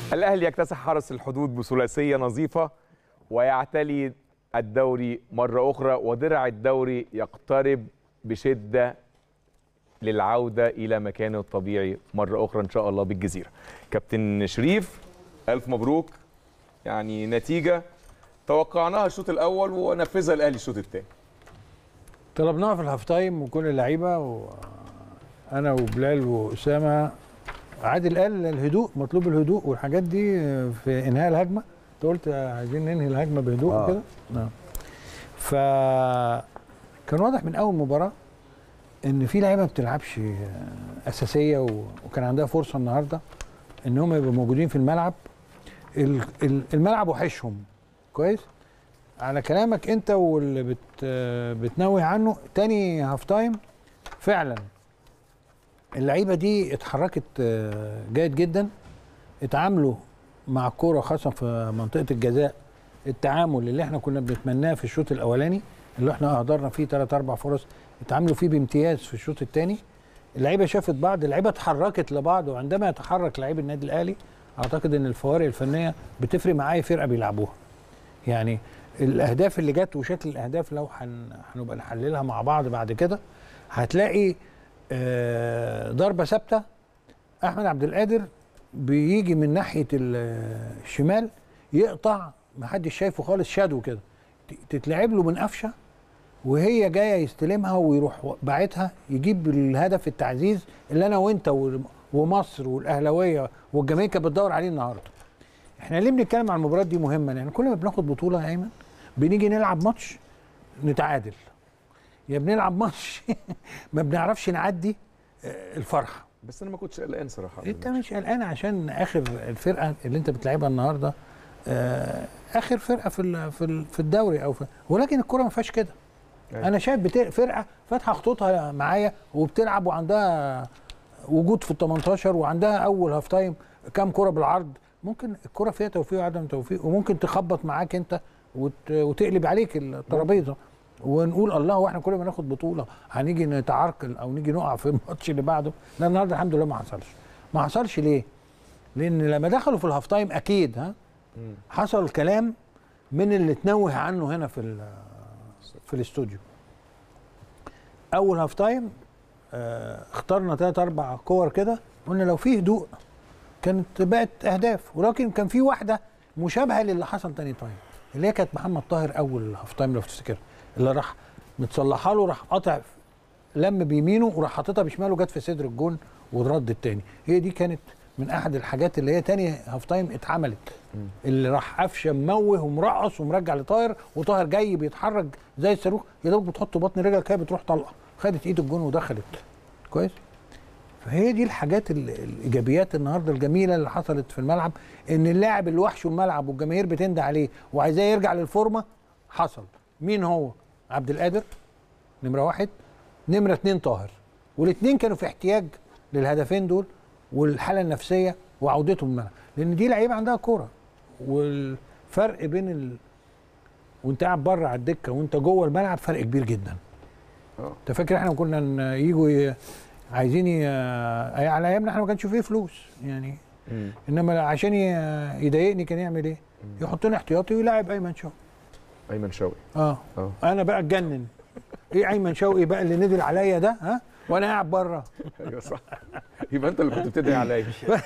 الأهلي يكتسح حرس الحدود بثلاثية نظيفة ويعتلي الدوري مرة أخرى ودرع الدوري يقترب بشدة للعودة إلى مكانه الطبيعي مرة أخرى إن شاء الله بالجزيرة كابتن شريف ألف مبروك يعني نتيجة توقعناها الشوط الأول ونفذها الأهلي الشوط الثاني طلبناها في الهاف تايم وكل اللعيبه وانا وبلال واسامه عادل قال الهدوء مطلوب الهدوء والحاجات دي في انهاء الهجمه انت قلت عايزين ننهي الهجمه بهدوء آه. وكده نعم ف كان واضح من اول مباراه ان في لعيبه ما بتلعبش اساسيه و- وكان عندها فرصه النهارده ان هم يبقوا موجودين في الملعب ال- ال- الملعب وحشهم كويس على كلامك انت واللي بت بتنوه عنه تاني هاف تايم فعلا اللعيبه دي اتحركت آه، جيد جدا اتعاملوا مع الكوره خاصه في منطقه الجزاء التعامل اللي احنا كنا بنتمناه في الشوط الاولاني اللي احنا اهدرنا فيه ثلاث اربع فرص اتعاملوا فيه بامتياز في الشوط الثاني اللعيبه شافت بعض اللعيبه اتحركت لبعض وعندما يتحرك لعيب النادي الاهلي اعتقد ان الفوارق الفنيه بتفرق مع اي فرقه بيلعبوها يعني الاهداف اللي جت وشكل الاهداف لو هن- هنبقى نحللها مع بعض بعد كده هتلاقي آه، ضربه ثابته احمد عبد القادر بيجي من ناحيه ال- الشمال يقطع محدش شايفه خالص شادو كده ت- تتلعب له من قفشه وهي جايه يستلمها ويروح باعتها يجيب الهدف التعزيز اللي انا وانت و- ومصر والاهلاويه والجماهير كانت بتدور عليه النهارده احنا ليه بنتكلم عن المباريات دي مهمه لان كل ما بناخد بطوله يا ايمن بنيجي نلعب ماتش نتعادل يا بنلعب ماتش ما بنعرفش نعدي آه، الفرحه بس أنا ما كنتش قلقان صراحة انت مش قلقان عشان اخر الفرقه اللي انت بتلعبها النهارده آه، اخر فرقه في ال- في ال- في الدوري او في ولكن الكره ما فيهاش كده أيوة. انا شايف بت- فرقه فاتحه خطوطها معايا وبتلعب وعندها وجود في ال 18 وعندها اول هاف تايم كام كره بالعرض ممكن الكره فيها توفيق وعدم توفيق وممكن تخبط معاك انت وت... وتقلب عليك الترابيزه ونقول الله واحنا كل ما ناخد بطوله هنيجي نتعرقل او نيجي نقع في الماتش اللي بعده لا النهارده الحمد لله ما حصلش ما حصلش ليه؟ لان لما دخلوا في الهاف تايم اكيد ها مم. حصل كلام من اللي تنوه عنه هنا في ال- في الاستوديو اول هاف تايم آه، اخترنا ثلاث اربع كور كده قلنا لو في هدوء كانت بقت اهداف ولكن كان في واحده مشابهه للي حصل تاني تايم اللي هي كانت محمد طاهر اول هاف تايم لو تفتكر اللي راح متصلحها له راح قاطع لم بيمينه وراح حاططها بشماله جت في صدر الجون ورد التاني هي دي كانت من احد الحاجات اللي هي تاني هاف تايم اتعملت اللي راح قفشه مموه ومرقص ومرجع لطاهر وطاهر جاي بيتحرك زي الصاروخ يا دوب بتحط بطن رجلك كده بتروح طلقه خدت ايد الجون ودخلت كويس فهي دي الحاجات ال- الايجابيات النهارده الجميله اللي حصلت في الملعب ان اللاعب اللي وحشه الملعب والجماهير بتندى عليه وعايزاه يرجع للفورمه حصل مين هو عبد القادر نمره واحد نمره اتنين طاهر والاثنين كانوا في احتياج للهدفين دول والحاله النفسيه وعودتهم الملعب لان دي لعيبه عندها كوره والفرق بين ال... وانت قاعد بره على الدكه وانت جوه الملعب فرق كبير جدا اه انت فاكر احنا كنا ن- يجوا ي... عايزين ي... على ايامنا احنا ما كانش فيه فلوس يعني مم. انما عشان ي... يضايقني كان يعمل ايه؟ يحطني احتياطي ويلاعب ايمن شوقي أيمن شوقي اه اه انا بقى اتجنن ايه ايمن شوقي بقى اللي نزل عليا ده ها وانا قاعد بره ايوه صح يبقى انت اللي كنت بتدعي عليا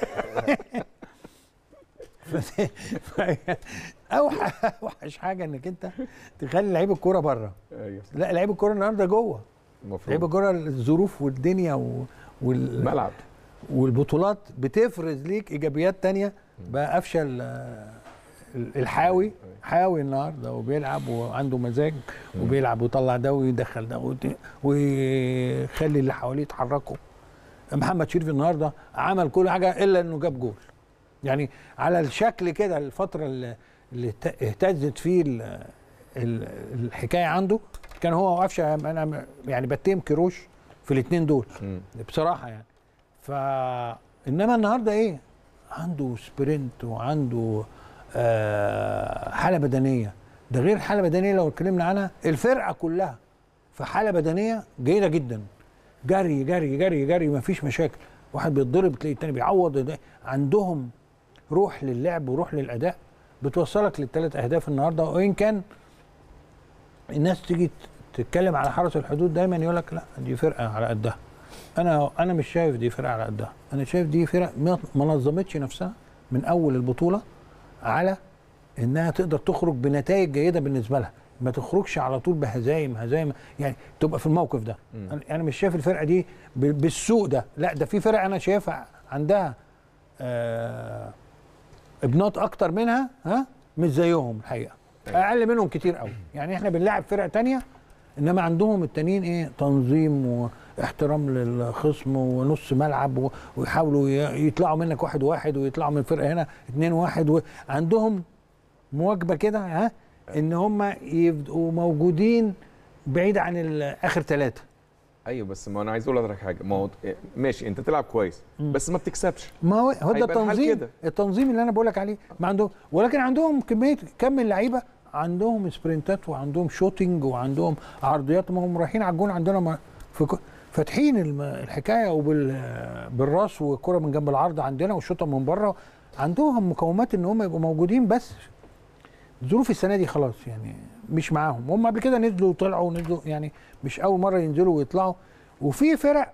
اوحش اوحش حاجه انك انت تخلي لعيب الكوره بره ايوه لا لعيب الكوره النهارده جوه لعيب المفروض الكوره الظروف والدنيا و... وال... الملعب والبطولات بتفرز ليك ايجابيات تانية بقى قفشه ال- ال- الحاوي حاوي النهارده وبيلعب وعنده مزاج وبيلعب ويطلع ده ويدخل ده وت- ويخلي اللي حواليه يتحركوا محمد شريف النهارده عمل كل حاجه الا انه جاب جول يعني على الشكل كده الفتره اللي اللي اهت- اهتزت فيه ال- ال- الحكايه عنده كان هو وقفشه انا يعني بتهم كروش في الاثنين دول مم. بصراحه يعني ف انما النهارده ايه عنده سبرنت وعنده آه حاله بدنيه ده غير حاله بدنيه لو اتكلمنا عنها الفرقه كلها في حاله بدنيه جيده جدا جري جري جري جري ما فيش مشاكل واحد بيتضرب تلاقي التاني بيعوض ده. عندهم روح للعب وروح للاداء بتوصلك للثلاث اهداف النهارده وان كان الناس تيجي تتكلم على حرس الحدود دايما يقول لك لا دي فرقه على قدها انا انا مش شايف دي فرقه على قدها انا شايف دي فرق ما ما نظمتش نفسها من اول البطوله على انها تقدر تخرج بنتائج جيده بالنسبه لها ما تخرجش على طول بهزايم هزايم يعني تبقى في الموقف ده مم. أنا- انا مش شايف الفرقه دي ب- بالسوء ده لا ده في فرق انا شايفها عندها آه ابنات اكتر منها ها مش زيهم الحقيقه أيوة. اقل منهم كتير قوي يعني احنا بنلاعب فرق تانية انما عندهم التانيين ايه تنظيم واحترام للخصم ونص ملعب و- ويحاولوا ي- يطلعوا منك واحد واحد ويطلعوا من الفرقه هنا اتنين واحد وعندهم مواجبه كده ها ان هم يبقوا موجودين بعيد عن ال- اخر ثلاثه ايوه بس ما انا عايز اقول لحضرتك حاجه ما هو ماشي انت تلعب كويس مم. بس ما بتكسبش ما هو هو ده هيبقى الحال التنظيم كده. التنظيم اللي انا بقول لك عليه ما عندهم ولكن عندهم كميه كم من لعيبه عندهم سبرنتات وعندهم شوتنج وعندهم عرضيات ما هم رايحين على الجون عندنا ما في ك- فاتحين الم- الحكايه وبال بالراس والكره من جنب العرض عندنا والشوطه من بره عندهم مقومات ان هم يبقوا موجودين بس ظروف السنه دي خلاص يعني مش معاهم هم قبل كده نزلوا وطلعوا ونزلوا يعني مش اول مره ينزلوا ويطلعوا وفي فرق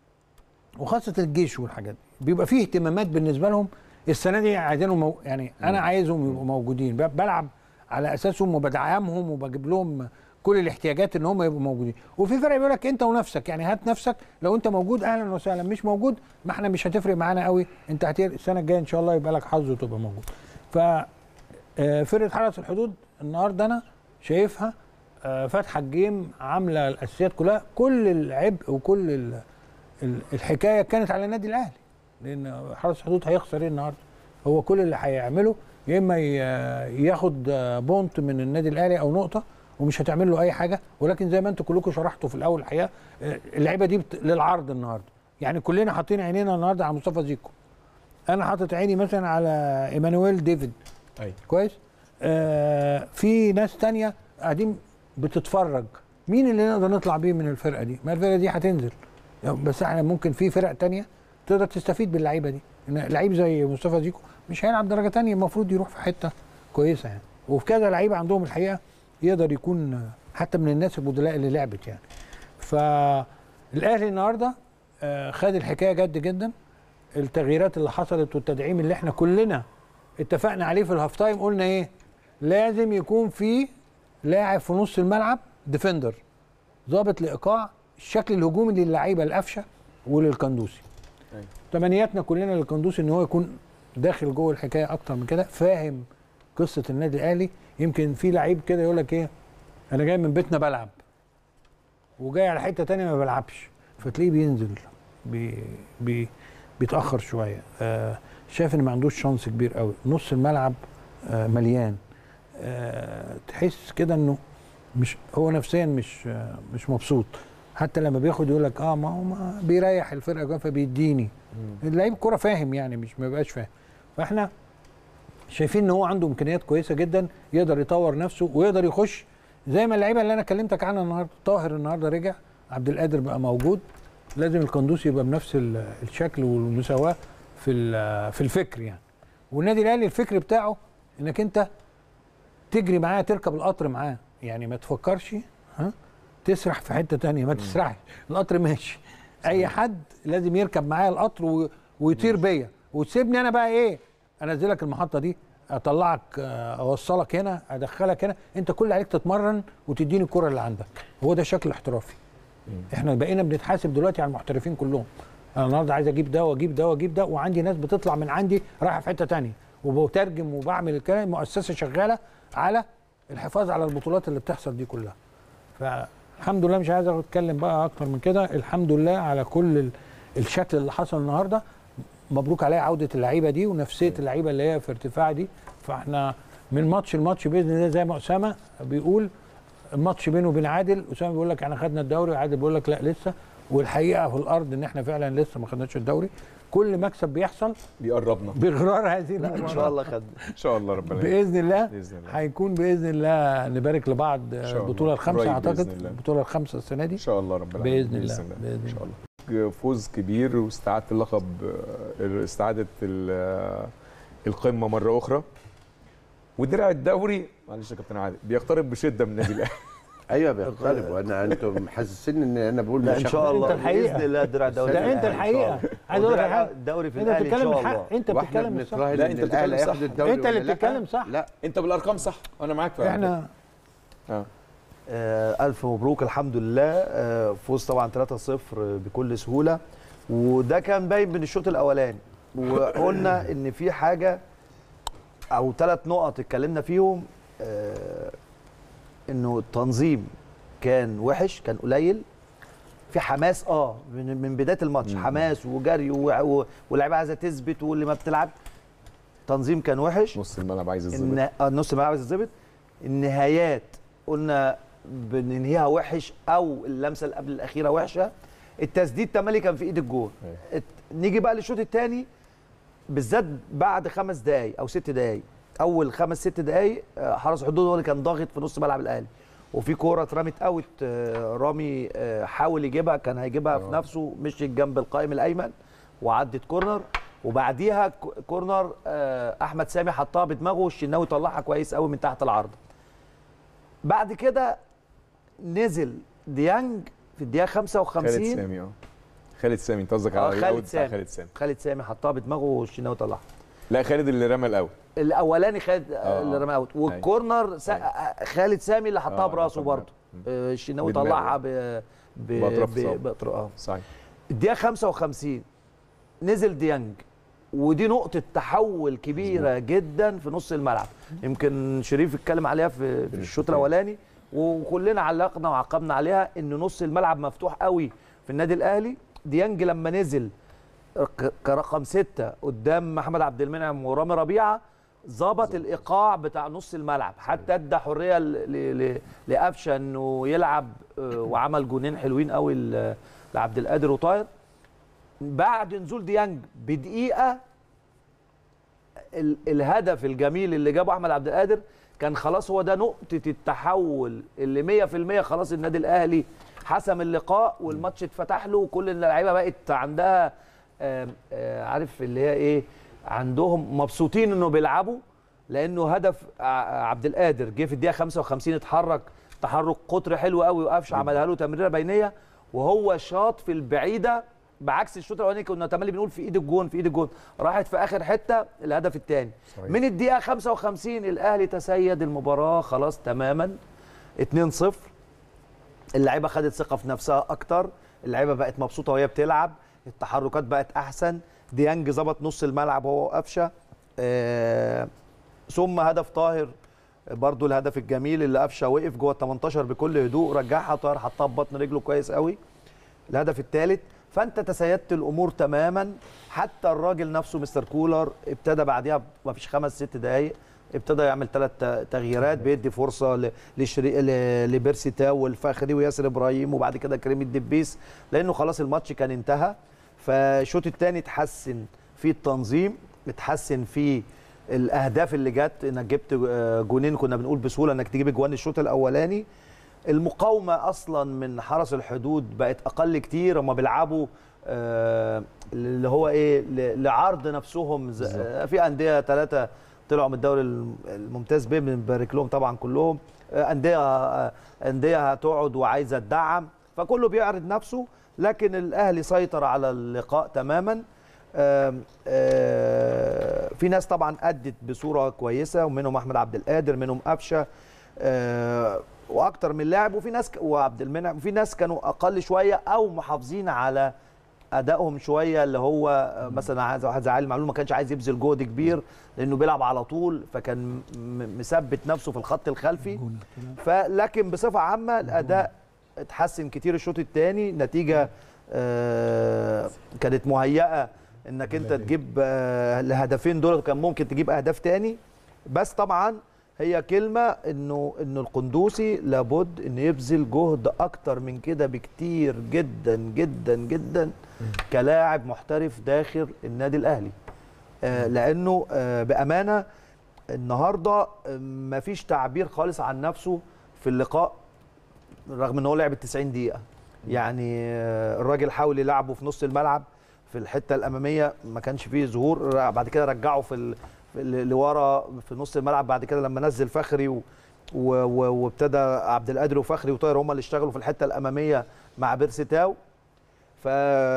وخاصه الجيش والحاجات دي بيبقى فيه اهتمامات بالنسبه لهم السنه دي عايزينهم مو يعني انا عايزهم يبقوا موجودين ب- بلعب على اساسهم وبدعمهم وبجيب لهم كل الاحتياجات ان هم يبقوا موجودين وفي فرق بيقول لك انت ونفسك يعني هات نفسك لو انت موجود اهلا وسهلا مش موجود ما احنا مش هتفرق معانا قوي انت هتير السنه الجايه ان شاء الله يبقى لك حظ وتبقى موجود ف آه، فرقه حرس الحدود النهارده انا شايفها آه، فاتحه الجيم عامله الاساسيات كلها كل العبء وكل ال- ال- الحكايه كانت على النادي الاهلي لان حرس الحدود هيخسر ايه النهارده هو كل اللي هيعمله يا اما ي- ياخد آه، بونت من النادي الاهلي او نقطه ومش هتعمل له اي حاجه ولكن زي ما انتم كلكم شرحتوا في الاول الحقيقه آه، اللعيبه دي بت... للعرض النهارده يعني كلنا حاطين عينينا النهارده على مصطفى زيكو انا حاطط عيني مثلا على ايمانويل ديفيد ايوه كويس آه في ناس تانية قاعدين بتتفرج مين اللي نقدر نطلع بيه من الفرقه دي ما الفرقه دي هتنزل بس احنا ممكن في فرق تانية تقدر تستفيد باللعيبه دي إن لعيب زي مصطفى زيكو مش هيلعب درجه تانية المفروض يروح في حته كويسه يعني وفي كذا لعيبه عندهم الحقيقه يقدر يكون آه، حتى من الناس البدلاء اللي لعبت يعني فالاهلي النهارده آه، خد الحكايه جد جدا التغييرات اللي حصلت والتدعيم اللي احنا كلنا اتفقنا عليه في الهاف تايم قلنا ايه لازم يكون في لاعب في نص الملعب ديفندر ضابط لايقاع الشكل الهجومي للعيبه القفشه وللقندوسي أيوة. تمنياتنا كلنا للقندوسي ان هو يكون داخل جوه الحكايه اكتر من كده فاهم قصه النادي الاهلي يمكن في لعيب كده يقول لك ايه انا جاي من بيتنا بلعب وجاي على حته تانية ما بلعبش فتلاقيه بينزل بي بي بيتاخر شويه آه شايف ان ما عندوش شانس كبير قوي نص الملعب آه مليان آه تحس كده انه مش هو نفسيا مش آه مش مبسوط حتى لما بياخد يقول لك اه ما هو ما بيريح الفرقه جوه فبيديني اللعيب كوره فاهم يعني مش ما بيبقاش فاهم فاحنا شايفين ان هو عنده امكانيات كويسه جدا يقدر يطور نفسه ويقدر يخش زي ما اللعيبه اللي انا كلمتك عنها النهارده طاهر النهارده رجع عبد القادر بقى موجود لازم القندوسي يبقى بنفس ال- الشكل والمساواه في ال- في الفكر يعني والنادي الاهلي الفكر بتاعه انك انت تجري معاه تركب القطر معاه يعني ما تفكرش ها تسرح في حته تانية ما تسرحش القطر ماشي اي حد لازم يركب معايا القطر و... ويطير بيا وتسيبني انا بقى ايه انزلك المحطه دي اطلعك آه، اوصلك هنا ادخلك هنا انت كل اللي عليك تتمرن وتديني الكره اللي عندك هو ده شكل احترافي احنا بقينا بنتحاسب دلوقتي على المحترفين كلهم انا النهارده عايز اجيب ده واجيب ده واجيب ده وعندي ناس بتطلع من عندي رايحه في حته تانية وبترجم وبعمل الكلام مؤسسه شغاله على الحفاظ على البطولات اللي بتحصل دي كلها فالحمد لله مش عايز اتكلم بقى اكتر من كده الحمد لله على كل ال- الشكل اللي حصل النهارده مبروك عليها عوده اللعيبه دي ونفسيه اللعيبه اللي هي في ارتفاع دي فاحنا من ماتش لماتش باذن الله زي ما اسامه بيقول الماتش بينه وبين عادل اسامه بيقول لك احنا خدنا الدوري وعادل بيقول لك لا لسه والحقيقه في الارض ان احنا فعلا لسه ما خدناش الدوري كل مكسب بيحصل بيقربنا بغرار هذه ان شاء المباراه الله خد ان شاء الله ربنا باذن الله باذن الله هيكون باذن الله نبارك لبعض شاء الله. البطوله الخامسه قريب اعتقد بإذن الله. البطوله الخامسه السنه دي ان شاء الله ربنا بإذن الله. بإذن ان شاء الله فوز كبير واستعاده اللقب آه، استعاده ال- آه، القمه مره اخرى ودرع الدوري معلش يا كابتن عادل بيقترب بشده من النادي الاهلي ايوه بيقترب وانا انتم محسسين ان انا بقول لا مش ان شاء الله أنت الحقيقة. باذن الله درع الدوري ده في انت الأهلي إن شاء الحقيقه الله. عايز اقول لك ودرع حاجه الدوري في انت الاهلي ان بتتكلم شاء الحق الله انت واحنا بتتكلم الصح بنتراهن لا، ان أنت الاهلي بتتكلم ياخد صح. الدوري انت اللي ولا لا؟ بتتكلم صح. لا انت بالارقام صح وانا معاك في احنا اه آه، ألف مبروك الحمد لله آه، فوز طبعا 3-0 بكل سهولة وده كان باين من الشوط الأولاني وقلنا إن في حاجة أو ثلاث نقط اتكلمنا فيهم آه، إنه التنظيم كان وحش كان قليل في حماس اه من من بدايه الماتش حماس وجري و- و- واللعيبه عايزه تثبت واللي ما بتلعب تنظيم كان وحش نص الملعب عايز الزبط ان آه، نص الملعب عايز يتظبط النهايات قلنا بننهيها وحش او اللمسه اللي قبل الاخيره وحشه التسديد تملي كان في ايد الجول أيوة. ات- نيجي بقى للشوط الثاني بالذات بعد خمس دقائق او ست دقائق اول خمس ست دقائق آه، حرس الحدود هو اللي كان ضاغط في نص ملعب الاهلي وفي كوره اترمت اوت آه، رامي آه، حاول يجيبها كان هيجيبها في آه. نفسه مشيت جنب القائم الايمن وعدت كورنر وبعديها ك- كورنر آه، احمد سامي حطها بدماغه والشناوي طلعها كويس قوي من تحت العارضه بعد كده نزل ديانج في الدقيقه 55 خالد سامي اه خالد سامي انت قصدك آه، على خالد الأوت بتاع سامي. خالد سامي خالد سامي حطها بدماغه والشناوي طلعها لا خالد اللي رمى الاول الاولاني خالد آه، اللي آه. رمى اوت والكورنر سا... أيوة. خالد سامي اللي حطها آه، براسه طبعاً. برضه آه، الشناوي بدماغه. طلعها ب... ب... بأطراف ب... صوابه. بأطراف اه صحيح الدقيقه 55 نزل ديانج ودي نقطة تحول كبيرة جدا في نص الملعب يمكن شريف اتكلم عليها في, في الشوط الأولاني وكلنا علقنا وعقبنا عليها ان نص الملعب مفتوح قوي في النادي الأهلي ديانج لما نزل ك- كرقم ستة قدام محمد عبد المنعم ورامي ربيعة ظبط الايقاع بتاع نص الملعب حتى ادى حريه ل- ل- ل- لقفشه انه يلعب آه، وعمل جونين حلوين قوي ل- لعبد القادر وطاهر بعد نزول ديانج بدقيقه ال- الهدف الجميل اللي جابه احمد عبد القادر كان خلاص هو ده نقطه التحول اللي 100% خلاص النادي الاهلي حسم اللقاء والماتش اتفتح له وكل اللعيبه بقت عندها آم، آه، عارف اللي هي ايه عندهم مبسوطين انه بيلعبوا لانه هدف ع- عبد القادر جه في الدقيقه 55 اتحرك تحرك قطر حلو قوي وقفش عملها له تمريره بينيه وهو شاط في البعيده بعكس الشوط الاولاني كنا تملي بنقول في ايد الجون في ايد الجون راحت في اخر حته الهدف الثاني صحيح. من الدقيقه 55 الاهلي تسيد المباراه خلاص تماما 2-0 اللعيبه خدت ثقه في نفسها اكتر اللعيبه بقت مبسوطه وهي بتلعب التحركات بقت احسن ديانج ظبط نص الملعب هو وقفشه آه ثم هدف طاهر برضو الهدف الجميل اللي قفشه وقف جوه ال 18 بكل هدوء رجعها طاهر حطها ببطن رجله كويس قوي الهدف الثالث فانت تسيدت الامور تماما حتى الراجل نفسه مستر كولر ابتدى بعديها ما فيش خمس ست دقائق ابتدى يعمل ثلاث تغييرات بيدي فرصه ل- لشري... ل- لبيرسي تاو والفخري وياسر ابراهيم وبعد كده كريم الدبيس لانه خلاص الماتش كان انتهى فالشوط الثاني اتحسن في التنظيم اتحسن في الاهداف اللي جت انك جبت آه، جونين كنا بنقول بسهوله انك تجيب اجوان الشوط الاولاني المقاومه اصلا من حرس الحدود بقت اقل كتير هم بيلعبوا آه، اللي هو ايه ل- لعرض نفسهم ز- آه، في انديه ثلاثه طلعوا من الدوري الم- الممتاز بيه بنبارك لهم طبعا كلهم آه، انديه آه، انديه هتقعد وعايزه تدعم فكله بيعرض نفسه لكن الاهلي سيطر على اللقاء تماما آم، آه، في ناس طبعا ادت بصوره كويسه ومنهم احمد عبد القادر منهم قفشه آه، واكتر من لاعب وفي ناس ك- وعبد المنعم وفي ناس كانوا اقل شويه او محافظين على ادائهم شويه اللي هو آه، مثلا عايز واحد زي علي معلول ما كانش عايز يبذل جهد كبير لانه بيلعب على طول فكان م- م- مثبت نفسه في الخط الخلفي فلكن بصفه عامه الاداء اتحسن كتير الشوط الثاني نتيجه آه، كانت مهيئه انك انت تجيب آه، الهدفين دول كان ممكن تجيب اهداف تاني بس طبعا هي كلمه انه انه القندوسي لابد انه يبذل جهد اكتر من كده بكتير جدا جدا جدا كلاعب محترف داخل النادي الاهلي آه، لانه آه، بامانه النهارده آه، مفيش تعبير خالص عن نفسه في اللقاء رغم ان هو لعب 90 دقيقه يعني آه، الراجل حاول يلعبه في نص الملعب في الحته الاماميه ما كانش فيه ظهور ر- بعد كده رجعه في ال- في- ل- لورا في نص الملعب بعد كده لما نزل فخري و و و وابتدى عبد القادر وفخري وطاهر هم اللي اشتغلوا في الحته الاماميه مع بيرسي تاو ف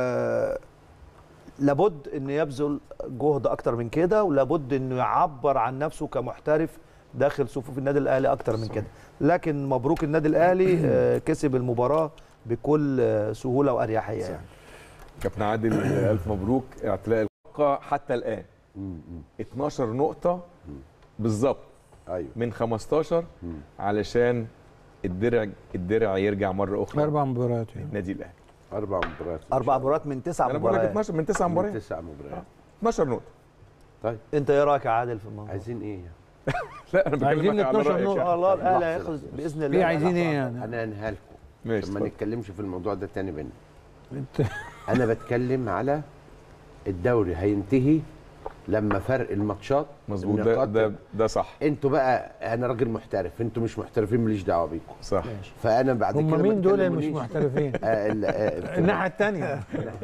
لابد انه يبذل جهد اكتر من كده ولابد انه يعبر عن نفسه كمحترف داخل صفوف النادي الاهلي اكتر من كده لكن مبروك النادي الاهلي آه، كسب المباراه بكل آه، سهوله واريحيه يعني كابتن عادل الف مبروك اعتلاء القاع حتى الان مم، مم. 12 نقطه بالظبط ايوه من 15 مم. علشان الدرع الدرع يرجع مره اخرى اربع مباريات يعني. النادي الاهلي اربع مباريات إن اربع شاء الله. مباريات من تسع انا بقول لك مباريات 12 من 9 من مباريات تسع مباريات 12 نقطه طيب انت ايه رايك يا عادل في الموضوع؟ عايزين ايه لا انا عايزين بكلمك على 12 رايك نقطة. يعني. والله الاهلي لحظة، هياخد لحظة. باذن الله ايه عايزين ايه يعني انا انهالكم ماشي عشان ما اتفضل. نتكلمش في الموضوع ده تاني بينا انت انا بتكلم على الدوري هينتهي لما فرق الماتشات مظبوط ده النقاط ده ده صح انتوا بقى انا راجل محترف انتوا مش محترفين ماليش دعوه بيكم صح فانا بعد كده هم ما مين دول اللي مش تكلمونيش. محترفين آه، ال- آه، الناحيه الثانيه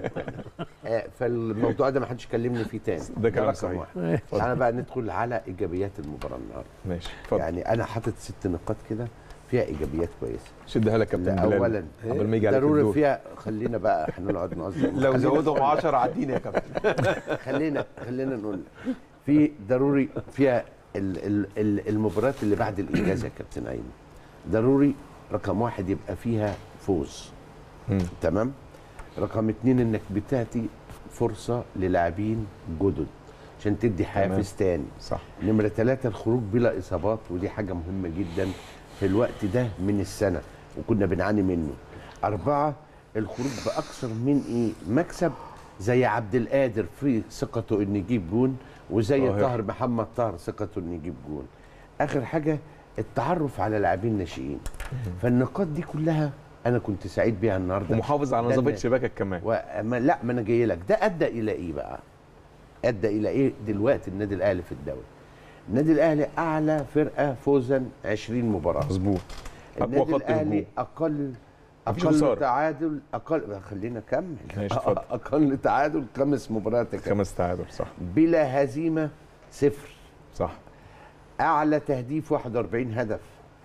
آه، فالموضوع ده ما حدش كلمني فيه تاني ده كلام رقم صحيح. واحد. انا بقى ندخل على ايجابيات المباراه النهارده ماشي اتفضل يعني انا حاطط ست نقاط كده فيها ايجابيات كويسه شدها لك يا كابتن لا، بلال اولا قبل ما يجي عليك ضروري الدور فيها خلينا بقى احنا نقعد نهزر لو خلينا- زودهم 10 عدينا يا كابتن خلينا خلينا نقول في ضروري فيها ال- ال- ال- المباريات اللي بعد الانجاز يا كابتن ايمن ضروري رقم واحد يبقى فيها فوز مم. تمام رقم اتنين انك بتعطي فرصه للاعبين جدد عشان تدي حافز تاني صح نمرة ثلاثة الخروج بلا إصابات ودي حاجة مهمة جدا في الوقت ده من السنة وكنا بنعاني منه أربعة الخروج بأكثر من إيه مكسب زي عبد القادر في ثقته إنه يجيب جون وزي طاهر. طاهر محمد طاهر ثقته إنه يجيب جون آخر حاجة التعرف على لاعبين ناشئين فالنقاط دي كلها أنا كنت سعيد بيها النهاردة ومحافظ على ده نظافه اللي- شباكك كمان وما لا ما انا جاي لك ده ادى الى ايه بقى ادى الى ايه دلوقتي النادي الاهلي في الدوري النادي الاهلي اعلى فرقه فوزا 20 مباراه مظبوط اقوى النادي خط الاهلي هجوم اقل مفيش اقل خسارة. تعادل اقل خلينا اكمل ماشي، اتفضل. اقل تعادل خمس مباريات يا كابتن. خمس تعادل صح بلا هزيمه صفر صح اعلى تهديف 41 هدف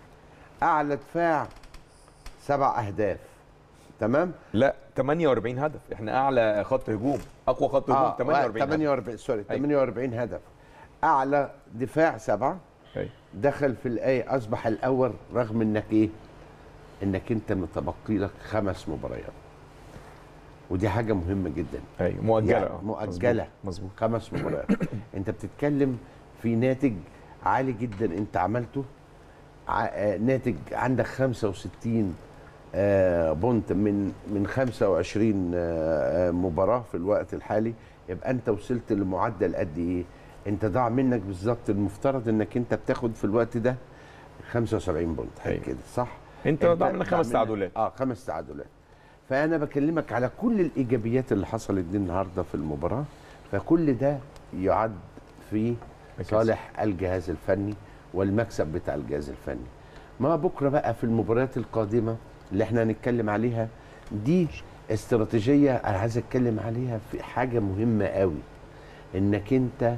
اعلى دفاع سبع اهداف تمام لا 48 هدف احنا اعلى خط هجوم اقوى خط هجوم 48 هدف 48 سوري أيوة. 48 هدف اعلى دفاع سبعه أيوة. دخل في الايه اصبح الاول رغم انك ايه انك انت متبقي لك خمس مباريات ودي حاجه مهمه جدا ايوه مؤجله يعني آه. مؤجلة. مظبوط خمس مباريات انت بتتكلم في ناتج عالي جدا انت عملته ع- آه، ناتج عندك 65 آه، بونت من من 25 آه، آه، مباراه في الوقت الحالي يبقى انت وصلت لمعدل قد ايه؟ انت ضاع منك بالظبط المفترض انك انت بتاخد في الوقت ده 75 بونت حاجه أيوة. كده صح؟ انت ضاع منك خمس تعادلات اه خمس تعادلات فانا بكلمك على كل الايجابيات اللي حصلت دي النهارده في المباراه فكل ده يعد في مكاسب. صالح الجهاز الفني والمكسب بتاع الجهاز الفني ما بكره بقى في المباريات القادمه اللي احنا هنتكلم عليها دي استراتيجيه انا عايز اتكلم عليها في حاجه مهمه قوي انك انت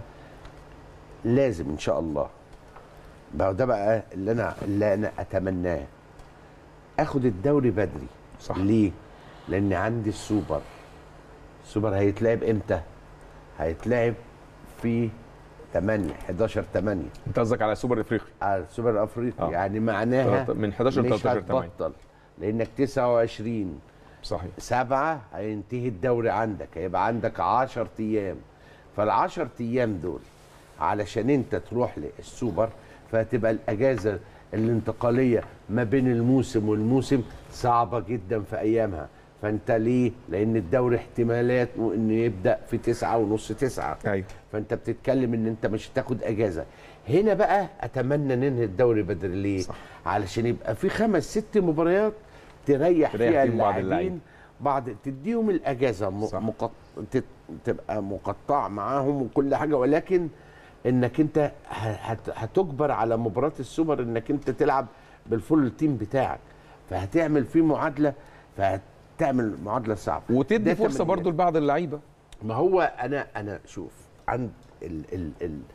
لازم ان شاء الله بقى ده بقى اللي انا اللي انا اتمناه اخد الدوري بدري صح ليه؟ لان عندي السوبر السوبر هيتلعب امتى؟ هيتلعب في 8 11 8 انت قصدك على سوبر افريقي على السوبر الافريقي آه. يعني معناها من 11 ل مش 13 8 هتبطل لانك 29 صحيح سبعة هينتهي الدوري عندك هيبقى عندك 10 ايام فال10 ايام دول علشان انت تروح للسوبر فهتبقى الاجازه الانتقاليه ما بين الموسم والموسم صعبه جدا في ايامها فانت ليه؟ لان الدوري احتمالات انه يبدا في تسعة ونص تسعة ايوه فانت بتتكلم ان انت مش هتاخد اجازه هنا بقى اتمنى ننهي الدوري بدري ليه صح. علشان يبقى في خمس ست مباريات تريح, تريح فيها فيهم بعض اللاعبين اللعيبة. بعض تديهم الاجازه م... صح. مقط... تت... تبقى مقطع معاهم وكل حاجه ولكن انك انت ه- هت... هتجبر على مباراه السوبر انك انت تلعب بالفول تيم بتاعك فهتعمل فيه معادله فهتعمل معادله صعبه وتدي ده فرصه تمنيات. برضو لبعض اللعيبه ما هو انا انا شوف عند ال ال ال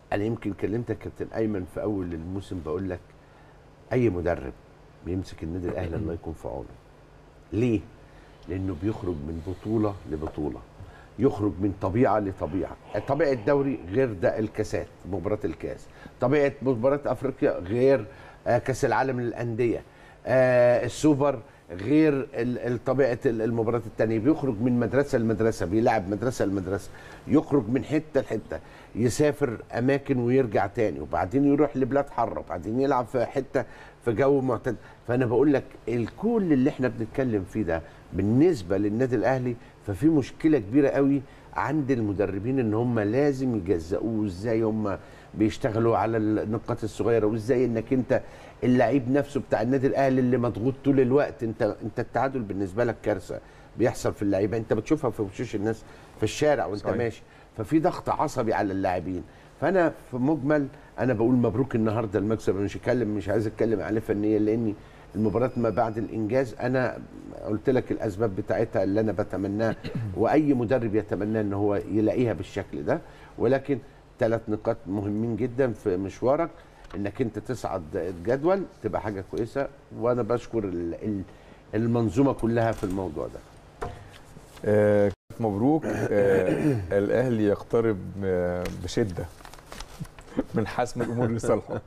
انا يمكن كلمتك كابتن ايمن في اول الموسم بقول لك اي مدرب بيمسك النادي الاهلي الله يكون في عونه ليه لانه بيخرج من بطوله لبطوله يخرج من طبيعه لطبيعه طبيعه الدوري غير ده الكاسات مباراه الكاس طبيعه مباراه افريقيا غير آه، كاس العالم للانديه آه، السوبر غير ال- ال- طبيعه ال- المباراه الثانيه بيخرج من مدرسه لمدرسه بيلعب مدرسه لمدرسه يخرج من حته لحته يسافر اماكن ويرجع تاني وبعدين يروح لبلاد حاره وبعدين يلعب في حته في جو معتدل فانا بقول لك الكل اللي احنا بنتكلم فيه ده بالنسبه للنادي الاهلي ففي مشكله كبيره قوي عند المدربين ان هم لازم يجزئوه ازاي هم بيشتغلوا على النقاط الصغيره وازاي انك انت اللعيب نفسه بتاع النادي الاهلي اللي مضغوط طول الوقت انت انت التعادل بالنسبه لك كارثه بيحصل في اللعيبه انت بتشوفها في وشوش الناس في الشارع وانت صحيح. ماشي ففي ضغط عصبي على اللاعبين فانا في مجمل انا بقول مبروك النهارده المكسب أنا مش هتكلم مش عايز اتكلم عليه فنيا لاني المباراه ما بعد الانجاز انا قلت لك الاسباب بتاعتها اللي انا بتمناها واي مدرب يتمنى ان هو يلاقيها بالشكل ده ولكن ثلاث نقاط مهمين جدا في مشوارك انك انت تصعد الجدول تبقى حاجه كويسه وانا بشكر ال- ال- المنظومه كلها في الموضوع ده آه، مبروك آه، الاهلي يقترب آه، بشده من حسم الامور لصالحه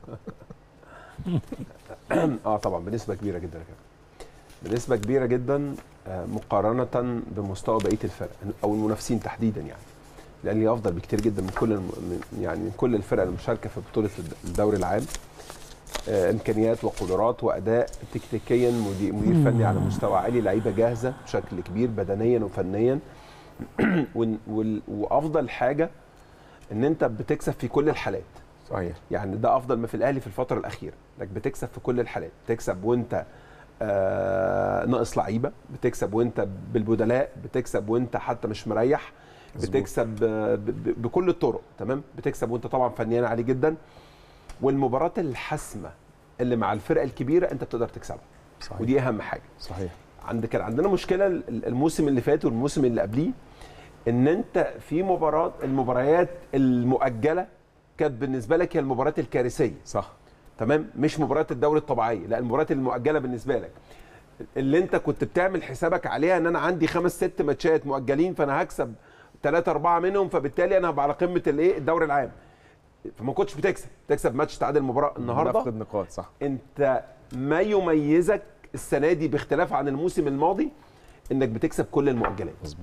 اه طبعا بنسبه كبيره جدا كده بنسبه كبيره جدا آه، مقارنه بمستوى بقيه الفرق او المنافسين تحديدا يعني الاهلي افضل بكتير جدا من كل الم... من- يعني من كل الفرق المشاركه في بطوله الد- الدوري العام آه، امكانيات وقدرات واداء تكتيكيا مدير, مدير فني على مستوى عالي لعيبه جاهزه بشكل كبير بدنيا وفنيا وال- وال- وافضل حاجه ان انت بتكسب في كل الحالات صحيح يعني ده افضل ما في الاهلي في الفتره الاخيره انك بتكسب في كل الحالات بتكسب وانت آه ناقص لعيبه بتكسب وانت بالبدلاء بتكسب وانت حتى مش مريح مظبوط. بتكسب آه، ب- ب- بكل الطرق تمام بتكسب وانت طبعا فنيا عالي جدا والمباراه الحاسمه اللي مع الفرقه الكبيره انت بتقدر تكسبها صحيح ودي اهم حاجه صحيح عند كان عندنا مشكله ال- الموسم اللي فات والموسم اللي قبليه ان انت في مباراه المباريات المؤجله كانت بالنسبه لك هي المباريات الكارثيه صح تمام مش مباريات الدوري الطبيعيه لا المباريات المؤجله بالنسبه لك اللي انت كنت بتعمل حسابك عليها ان انا عندي خمس ست ماتشات مؤجلين فانا هكسب ثلاثة أربعة منهم فبالتالي أنا هبقى على قمة الإيه الدوري العام فما كنتش بتكسب تكسب ماتش تعادل مباراة النهاردة نفقد نقاط صح انت ما يميزك السنه دي باختلاف عن الموسم الماضي انك بتكسب كل المؤجلات مظبوط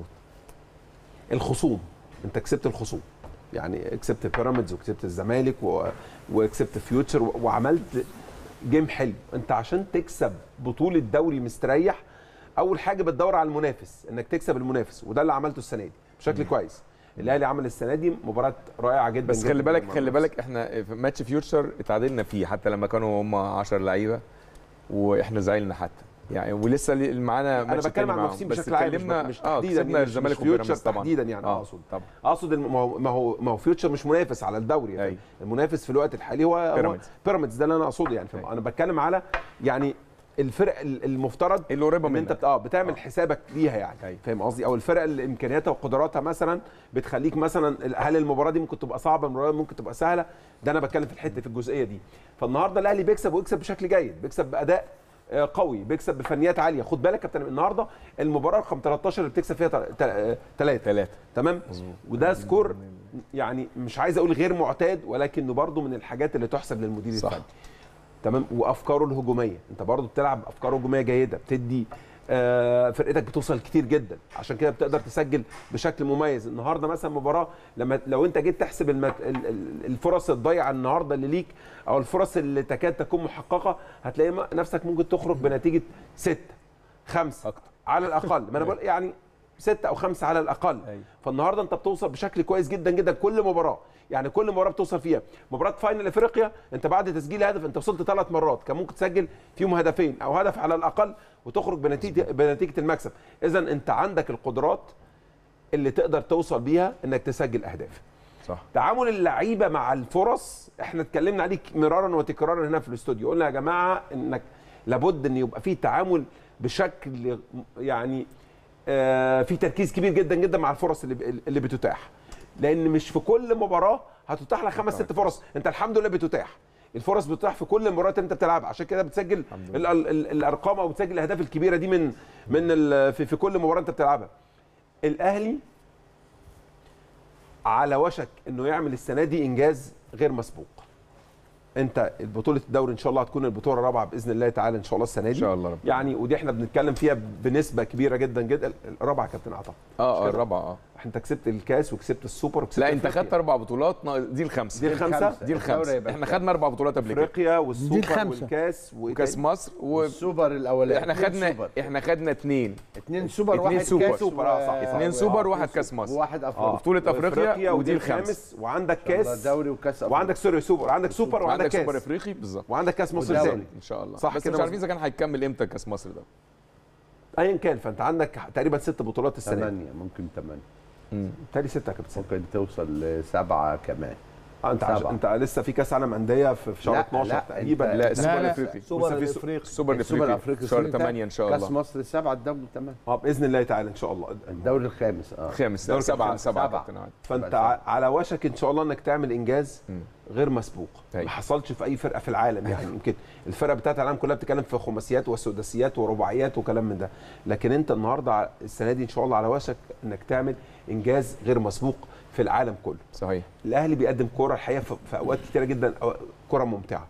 الخصوم انت كسبت الخصوم يعني كسبت بيراميدز وكسبت الزمالك و... وكسبت فيوتشر و... وعملت جيم حلو انت عشان تكسب بطوله دوري مستريح اول حاجه بتدور على المنافس انك تكسب المنافس وده اللي عملته السنه دي بشكل كويس الاهلي عمل السنه دي مباراه رائعه جدا بس جداً خلي بالك مع خلي المنافس. بالك احنا في ماتش فيوتشر اتعادلنا فيه حتى لما كانوا هم 10 لعيبه واحنا زعلنا حتى يعني ولسه لي- معانا انا ماتش بتكلم تاني عن معاهم. المنافسين بس بشكل عام مش, اتكلمنا- مش اه تحديدا كسبنا يعني الزمالك مش فيوتشر وبيراميدز طبعا تحديدا يعني اه اقصد طبعا اقصد الم- ما هو ما هو ما هو فيوتشر مش منافس على الدوري أيوة. المنافس في الوقت الحالي هو هو بيراميدز. بيراميدز ده اللي انا اقصده يعني أيوة. انا بتكلم على يعني الفرق ال- المفترض اللي قريبه ان انت منك بت- اه بتعمل آه. حسابك ليها يعني أيوة. فاهم قصدي او الفرق اللي امكانياتها وقدراتها مثلا بتخليك مثلا هل المباراه دي ممكن تبقى صعبه المباراه دي ممكن تبقى سهله ده انا بتكلم في الحته في الجزئيه دي فالنهارده الاهلي بيكسب ويكسب بشكل جيد بيكسب باداء آه، قوي بيكسب بفنيات عاليه خد بالك يا كابتن النهارده المباراه رقم 13 اللي بتكسب فيها 3 ثلاثه تمام مظبوط وده سكور يعني مش عايز اقول غير معتاد ولكنه برضه من الحاجات اللي تحسب للمدير صح. الفني تمام وافكاره الهجوميه انت برضه بتلعب افكار هجوميه جيده بتدي آه فرقتك بتوصل كتير جدا عشان كده بتقدر تسجل بشكل مميز النهارده مثلا مباراه لما لو انت جيت تحسب المت... ال- ال- الفرص الضايعه النهارده اللي ليك او الفرص اللي تكاد تكون محققه هتلاقي م- نفسك ممكن تخرج بنتيجه ستة خمسة أكتر. على الاقل ما انا بقول يعني ستة او خمسة على الاقل أيوة. فالنهارده انت بتوصل بشكل كويس جدا جدا كل مباراه يعني كل مباراه بتوصل فيها مباراه فاينل افريقيا انت بعد تسجيل هدف انت وصلت ثلاث مرات كان ممكن تسجل فيهم هدفين او هدف على الاقل وتخرج بنتيجه بنتيجه المكسب اذا انت عندك القدرات اللي تقدر توصل بيها انك تسجل اهداف صح تعامل اللعيبه مع الفرص احنا اتكلمنا عليه مرارا وتكرارا هنا في الاستوديو قلنا يا جماعه انك لابد ان يبقى في تعامل بشكل يعني آه في تركيز كبير جدا جدا مع الفرص اللي اللي بتتاح لان مش في كل مباراه هتتاح لك خمس ست فرص انت الحمد لله بتتاح الفرص بتتاح في كل المباريات اللي انت بتلعبها عشان كده بتسجل ال ال ال الارقام او بتسجل الاهداف الكبيره دي من من ال- في, في كل مباراه انت بتلعبها الاهلي على وشك انه يعمل السنه دي انجاز غير مسبوق انت بطوله الدوري ان شاء الله هتكون البطوله الرابعه باذن الله تعالى ان شاء الله السنه دي ان شاء الله رب. يعني ودي احنا بنتكلم فيها بنسبه كبيره جدا جدا الرابعه يا كابتن عطا اه اه كده. الرابعه اه انت كسبت الكاس وكسبت السوبر وكسبت لا انت أفريقيا. خدت اربع بطولات ناقص- دي الخمسه دي الخمسه دي الدوري الخمسه يبقى احنا كام؟ خدنا اربع بطولات قبل كده افريقيا والسوبر الخمسة. والكاس وكاس مصر السوبر الاولاني واحنا اتنين خدنا سوبر. احنا خدنا اثنين اتنين سوبر اتنين واحد سوبر. كاس سوبر، آه، صح، صح. اتنين سوبر وواحد كاس مصر. وواحد افريقيا بطولة أفريقيا ودي الخامس وعندك كاس دوري وكاس أفريقيا. وعندك سوري سوبر وعندك سوبر وعندك وعندك سوبر كاس افريقي بالظبط وعندك كاس مصر ودوري. الثاني ان شاء الله صح بس كده مش عارفين مظبوط. اذا كان هيكمل امتى كاس مصر ده ايا كان فانت عندك تقريبا ست بطولات السنه دي ثمانية ممكن ثمانية تاني ستة يا كابتن ممكن توصل لسبعة كمان آه، انت عش... سبعة. انت لسه في كاس عالم انديه في في شهر لا، 12 لا، تقريبا أنت- لا لا، السوبر لا. الافريقي سوبر لسه في الافريقي السوبر السوبر الافريقي الافريقي شهر السنة 8 ان شاء كاس الله مصر سبعة الدوري ثمانية اه باذن الله تعالى ان شاء الله الدوري الخامس اه خامس دوري لا سبعه الخامس. سبعه سبعة. كابتن عادل فانت بس. ع- على وشك ان شاء الله انك تعمل انجاز مم. غير مسبوق أيوة. ما حصلش في اي فرقه في العالم يعني يمكن الفرقه بتاعت العالم كلها بتتكلم في خماسيات وسداسيات ورباعيات وكلام من ده لكن انت النهارده ع- السنه دي ان شاء الله على وشك انك تعمل انجاز غير مسبوق في العالم كله صحيح الاهلي بيقدم كوره الحقيقه في في اوقات كتيره جدا أو- كوره ممتعه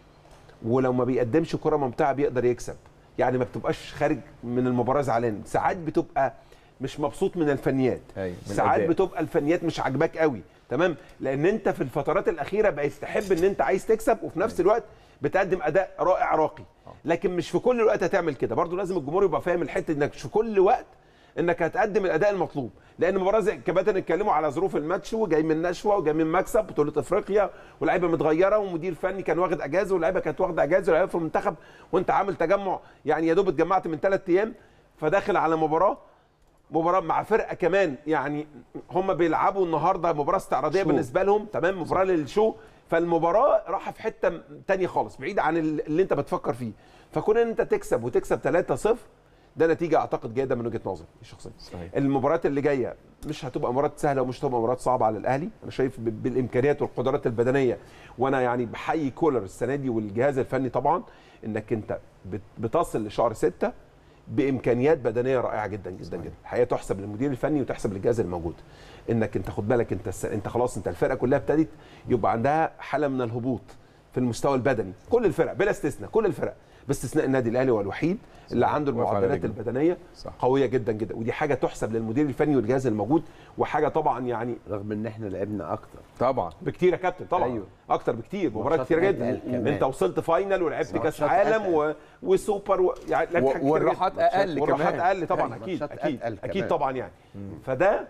ولو ما بيقدمش كوره ممتعه بيقدر يكسب يعني ما بتبقاش خارج من المباراه زعلان ساعات بتبقى مش مبسوط من الفنيات أيوة، من ساعات الأداء. بتبقى الفنيات مش عاجباك قوي تمام لان انت في الفترات الاخيره بقيت تحب ان انت عايز تكسب وفي نفس الوقت بتقدم اداء رائع راقي لكن مش في كل الوقت هتعمل كده برضو لازم الجمهور يبقى فاهم الحته انك مش في كل وقت انك هتقدم الاداء المطلوب لان مباراه زي كباتن اتكلموا على ظروف الماتش وجاي من نشوه وجاي من مكسب بطوله افريقيا ولاعيبه متغيره ومدير فني كان واخد اجازه ولاعيبه كانت واخده اجازه ولاعيبه في المنتخب وانت عامل تجمع يعني يا دوب اتجمعت من ثلاث ايام فداخل على مباراه مباراه مع فرقه كمان يعني هم بيلعبوا النهارده مباراه استعراضيه شو. بالنسبه لهم تمام مباراه للشو فالمباراه رايحه في حته تانية خالص بعيد عن اللي انت بتفكر فيه فكون ان انت تكسب وتكسب 3-0 ده نتيجه اعتقد جيده من وجهه نظري الشخصيه صحيح. المباريات اللي جايه مش هتبقى مباريات سهله ومش هتبقى مباريات صعبه على الاهلي انا شايف ب- بالامكانيات والقدرات البدنيه وانا يعني بحيي كولر السنه دي والجهاز الفني طبعا انك انت بت- بتصل لشهر ستة بامكانيات بدنيه رائعه جدا جدا جدا الحقيقه تحسب للمدير الفني وتحسب للجهاز الموجود انك انت خد بالك انت الس- انت خلاص انت الفرقه كلها ابتدت يبقى عندها حاله من الهبوط في المستوى البدني كل الفرق بلا استثناء كل الفرق باستثناء النادي الاهلي هو الوحيد اللي عنده واقف على المعدلات رجله. البدنيه صح. قويه جدا جدا ودي حاجه تحسب للمدير الفني والجهاز الموجود وحاجه طبعا يعني رغم ان احنا لعبنا اكتر طبعا بكتير يا كابتن طبعا أيوه. أيوه. اكتر بكتير مباريات ماتشات كتير جدا أتقل كمان. انت وصلت فاينل ولعبت كاس ماتشات عالم و... وسوبر و... يعني لعبت و- حاجات كتير والراحات جداً. أقل والراحات كمان. اقل طبعا أيوه، اكيد ماتشات اكيد أتقل اكيد كمان. طبعا يعني فده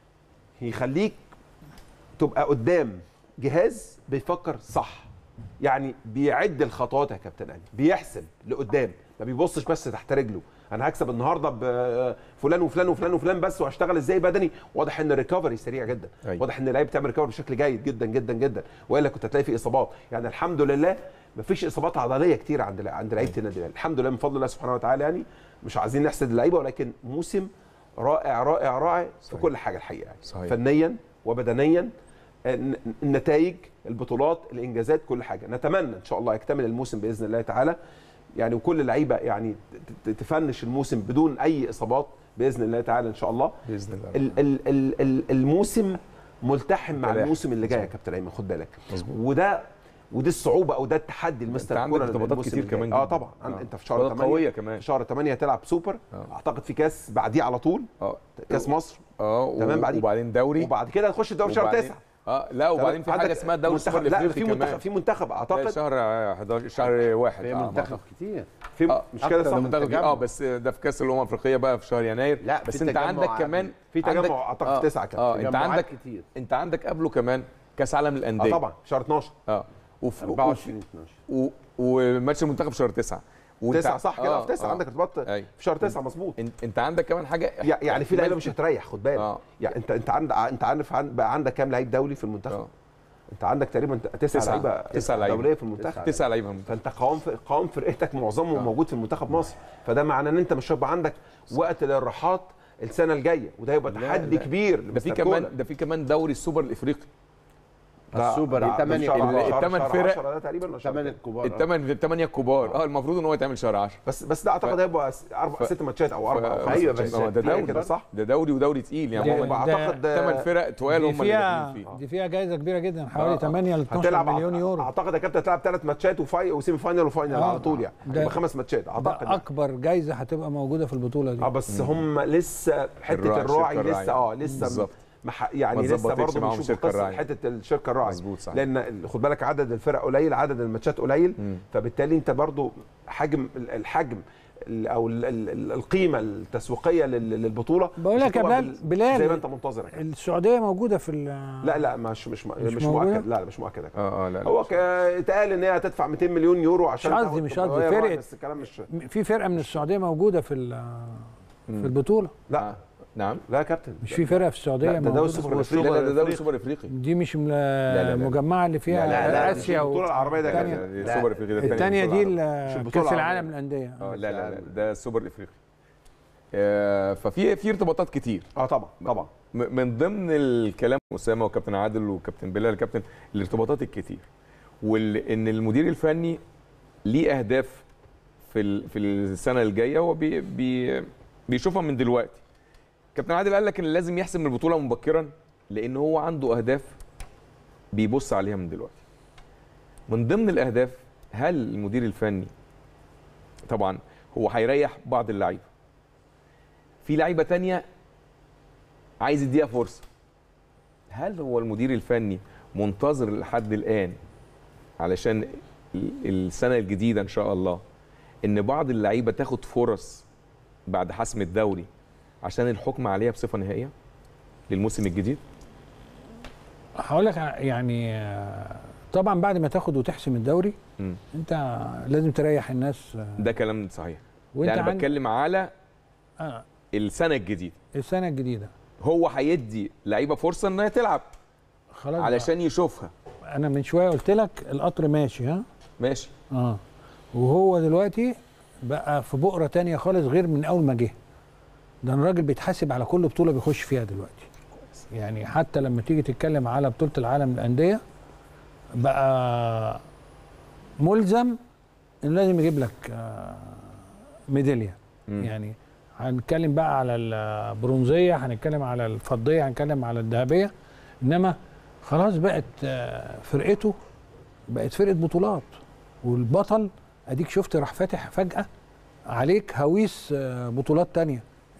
يخليك تبقى قدام جهاز بيفكر صح يعني بيعد الخطوات يا كابتن علي بيحسب لقدام ما بيبصش بس تحت رجله انا هكسب النهارده بفلان وفلان وفلان وفلان بس وهشتغل ازاي بدني واضح ان الريكفري سريع جدا أيوة. واضح ان اللعيبه بتعمل ريكفري بشكل جيد جدا جدا جدا والا كنت هتلاقي في اصابات يعني الحمد لله مفيش اصابات عضليه كتير عند عند لعيبه النادي الاهلي الحمد لله من فضل الله سبحانه وتعالى يعني مش عايزين نحسد اللعيبه ولكن موسم رائع رائع رائع في صحيح. كل حاجه الحقيقه يعني صحيح. فنيا وبدنيا الن- النتائج البطولات الانجازات كل حاجه نتمنى ان شاء الله يكتمل الموسم باذن الله تعالى يعني وكل اللعيبه يعني ت- ت- تفنش الموسم بدون اي اصابات باذن الله تعالى ان شاء الله باذن الله ال- ال- ال- ال- الموسم ملتحم مع متلاحم. الموسم اللي جاي يا كابتن ايمن خد بالك مظبوط. وده ودي الصعوبه او ده التحدي المستر عندك كولر ارتباطات للموسم كتير اللي جاي. كمان اه جداً. طبعا آه. انت في شهر ارتباطات 8 قوية كمان. في شهر 8 هتلعب سوبر آه. اعتقد في كاس بعديه على طول اه كاس مصر اه و- تمام بعدين وبعدين دوري وبعد كده هتخش الدوري شهر وبعدين- 9 اه لا وبعدين في حاجه عندك اسمها دوري منتخب السوبر لا الافريقي في منتخب كمان في منتخب لا، اعتقد شهر 11 شهر واحد في آه، منتخب أعتقد. كتير في آه، مش كده أكتر صح من منتخب تجمع. اه بس ده في كاس الامم الافريقيه بقى في شهر يناير لا، بس في انت تجمع عندك عادي. كمان في تجمع عندك- أعتقد آه، في تسعة كمان. اه انت تجمعات عندك كتير انت عندك قبله كمان كاس عالم اه الانديه طبعا شهر 12 اه وف- 24 12 و- وماتش المنتخب في شهر 9 وانت- 9 صح كده آه، في 9 آه. عندك ارتباط أيوة. في شهر 9 مظبوط انت انت عندك كمان حاجه يع- يعني في لعيبه مش هتريح خد بالك آه. يعني انت انت عند انت عارف عن- بقى عندك كام لعيب دولي في المنتخب اه انت عندك تقريبا تسع تسعة. لعيبه تسعة لعيبة. دوليه في المنتخب تسعة. تسع لعيبه فانت قوام قوام فرقتك معظمهم آه. موجود في المنتخب مصر فده معناه ان انت مش هيبقى عندك وقت للراحات السنه الجايه وده هيبقى لا، تحدي لا. كبير ده في لمستر كمان كولر. ده في كمان دوري السوبر الافريقي السوبر ده- ده تمانية شهر- كبار. شهر- التمن شهر فرق. 10 ده تقريبا ولا شهر ثمان كام؟ الكبار الثمان الثمانيه الكبار اه المفروض ان هو يتعمل شهر 10 بس بس ده اعتقد هيبقى س- اربع ف- ست ماتشات او اربع او ف- خمس أيوة، ماتشات. بس ما هو ده حاجة دوري كده صح؟ ده دوري ودوري تقيل يعني ده- هم هم ده- اعتقد ثمان فرق توال دي هم اللي فيها داخلين فيه دي فيها جائزه كبيره جدا حوالي آه. 8 ل 12 هتلعب مليون يورو اعتقد يا كابتن هتلعب ثلاث ماتشات وفاي وسيمي فاينل وفاينل آه. على طول يعني ده- يبقى خمس ماتشات ده اعتقد يعني. اكبر جائزه هتبقى موجوده في البطوله دي اه بس هم لسه حته الراعي، الراعي شركة الراعي. لسه اه لسه بالظبط. مح يعني ما لسه اتظبطتش برضه معاهم بيشوفوا شركة قصه الراعي. حته الشركه الراعي مظبوط صحيح. لان خد بالك عدد الفرق قليل عدد الماتشات قليل مم. فبالتالي انت برضه حجم الحجم ال- او ال- ال- القيمه التسويقيه لل- للبطوله بقول مش لك يا هتبقى بلال- بال- بلال، زي ما انت منتظر كده. السعوديه موجوده في ال- لا لا مش مش مش, مش موجودة؟ مؤكد لا لا مش مؤكد يا كابتن. اه اه لا, لا هو ك- اتقال ان هي هتدفع 200 مليون يورو عشان مش قصدي- تاخد مش قصدي، هي الراعي، فرقت. بس الكلام مش في فرقه من السعوديه موجوده في ال- في البطوله لا آه. نعم لا يا كابتن مش في فرقه في السعوديه لا، ده موجودة دوري في السوبر البطولة. لا لا ده دوري أفريقي. سوبر افريقي دي مش م- لا، لا. المجمعه اللي فيها لا، لا، دي اسيا البطولة و- العربية ده التانية- كان- دي لا. سوبر افريقي ده الثانيه دي مش ال- البطولة كاس العربية. العالم للانديه اه لا لا لا ده السوبر الافريقي آه ففي في ارتباطات كتير اه طبعا طبعا م- من ضمن الكلام اسامه وكابتن عادل وكابتن بلال الكابتن الارتباطات الكتير وان المدير الفني ليه اهداف في ال- في السنه الجايه هو بي بي بيشوفها من دلوقتي كابتن عادل قال لك ان لازم يحسم البطوله مبكرا لان هو عنده اهداف بيبص عليها من دلوقتي من ضمن الاهداف هل المدير الفني طبعا هو هيريح بعض اللعيبه في لعيبه تانية عايز يديها فرصه هل هو المدير الفني منتظر لحد الان علشان ال- السنه الجديده ان شاء الله ان بعض اللعيبه تاخد فرص بعد حسم الدوري عشان الحكم عليها بصفه نهائيه للموسم الجديد هقول لك يعني آه، طبعا بعد ما تاخد وتحسم الدوري مم. انت لازم تريح الناس آه، ده كلام صحيح وانت ده انا عند- بتكلم على آه السنه الجديده السنه الجديده هو هيدي لعيبه فرصه انها تلعب خلاص بقى. علشان يشوفها انا من شويه قلت لك القطر ماشي ها ماشي اه وهو دلوقتي بقى في بؤره تانية خالص غير من اول ما جه ده الراجل بيتحاسب على كل بطوله بيخش فيها دلوقتي يعني حتى لما تيجي تتكلم على بطوله العالم للانديه بقى ملزم انه لازم يجيب لك آه، ميداليه مم. يعني هنتكلم بقى على البرونزيه هنتكلم على الفضيه هنتكلم على الذهبيه انما خلاص بقت آه، فرقته بقت فرقه بطولات والبطل اديك شفت راح فاتح فجاه عليك هويس آه، بطولات تانية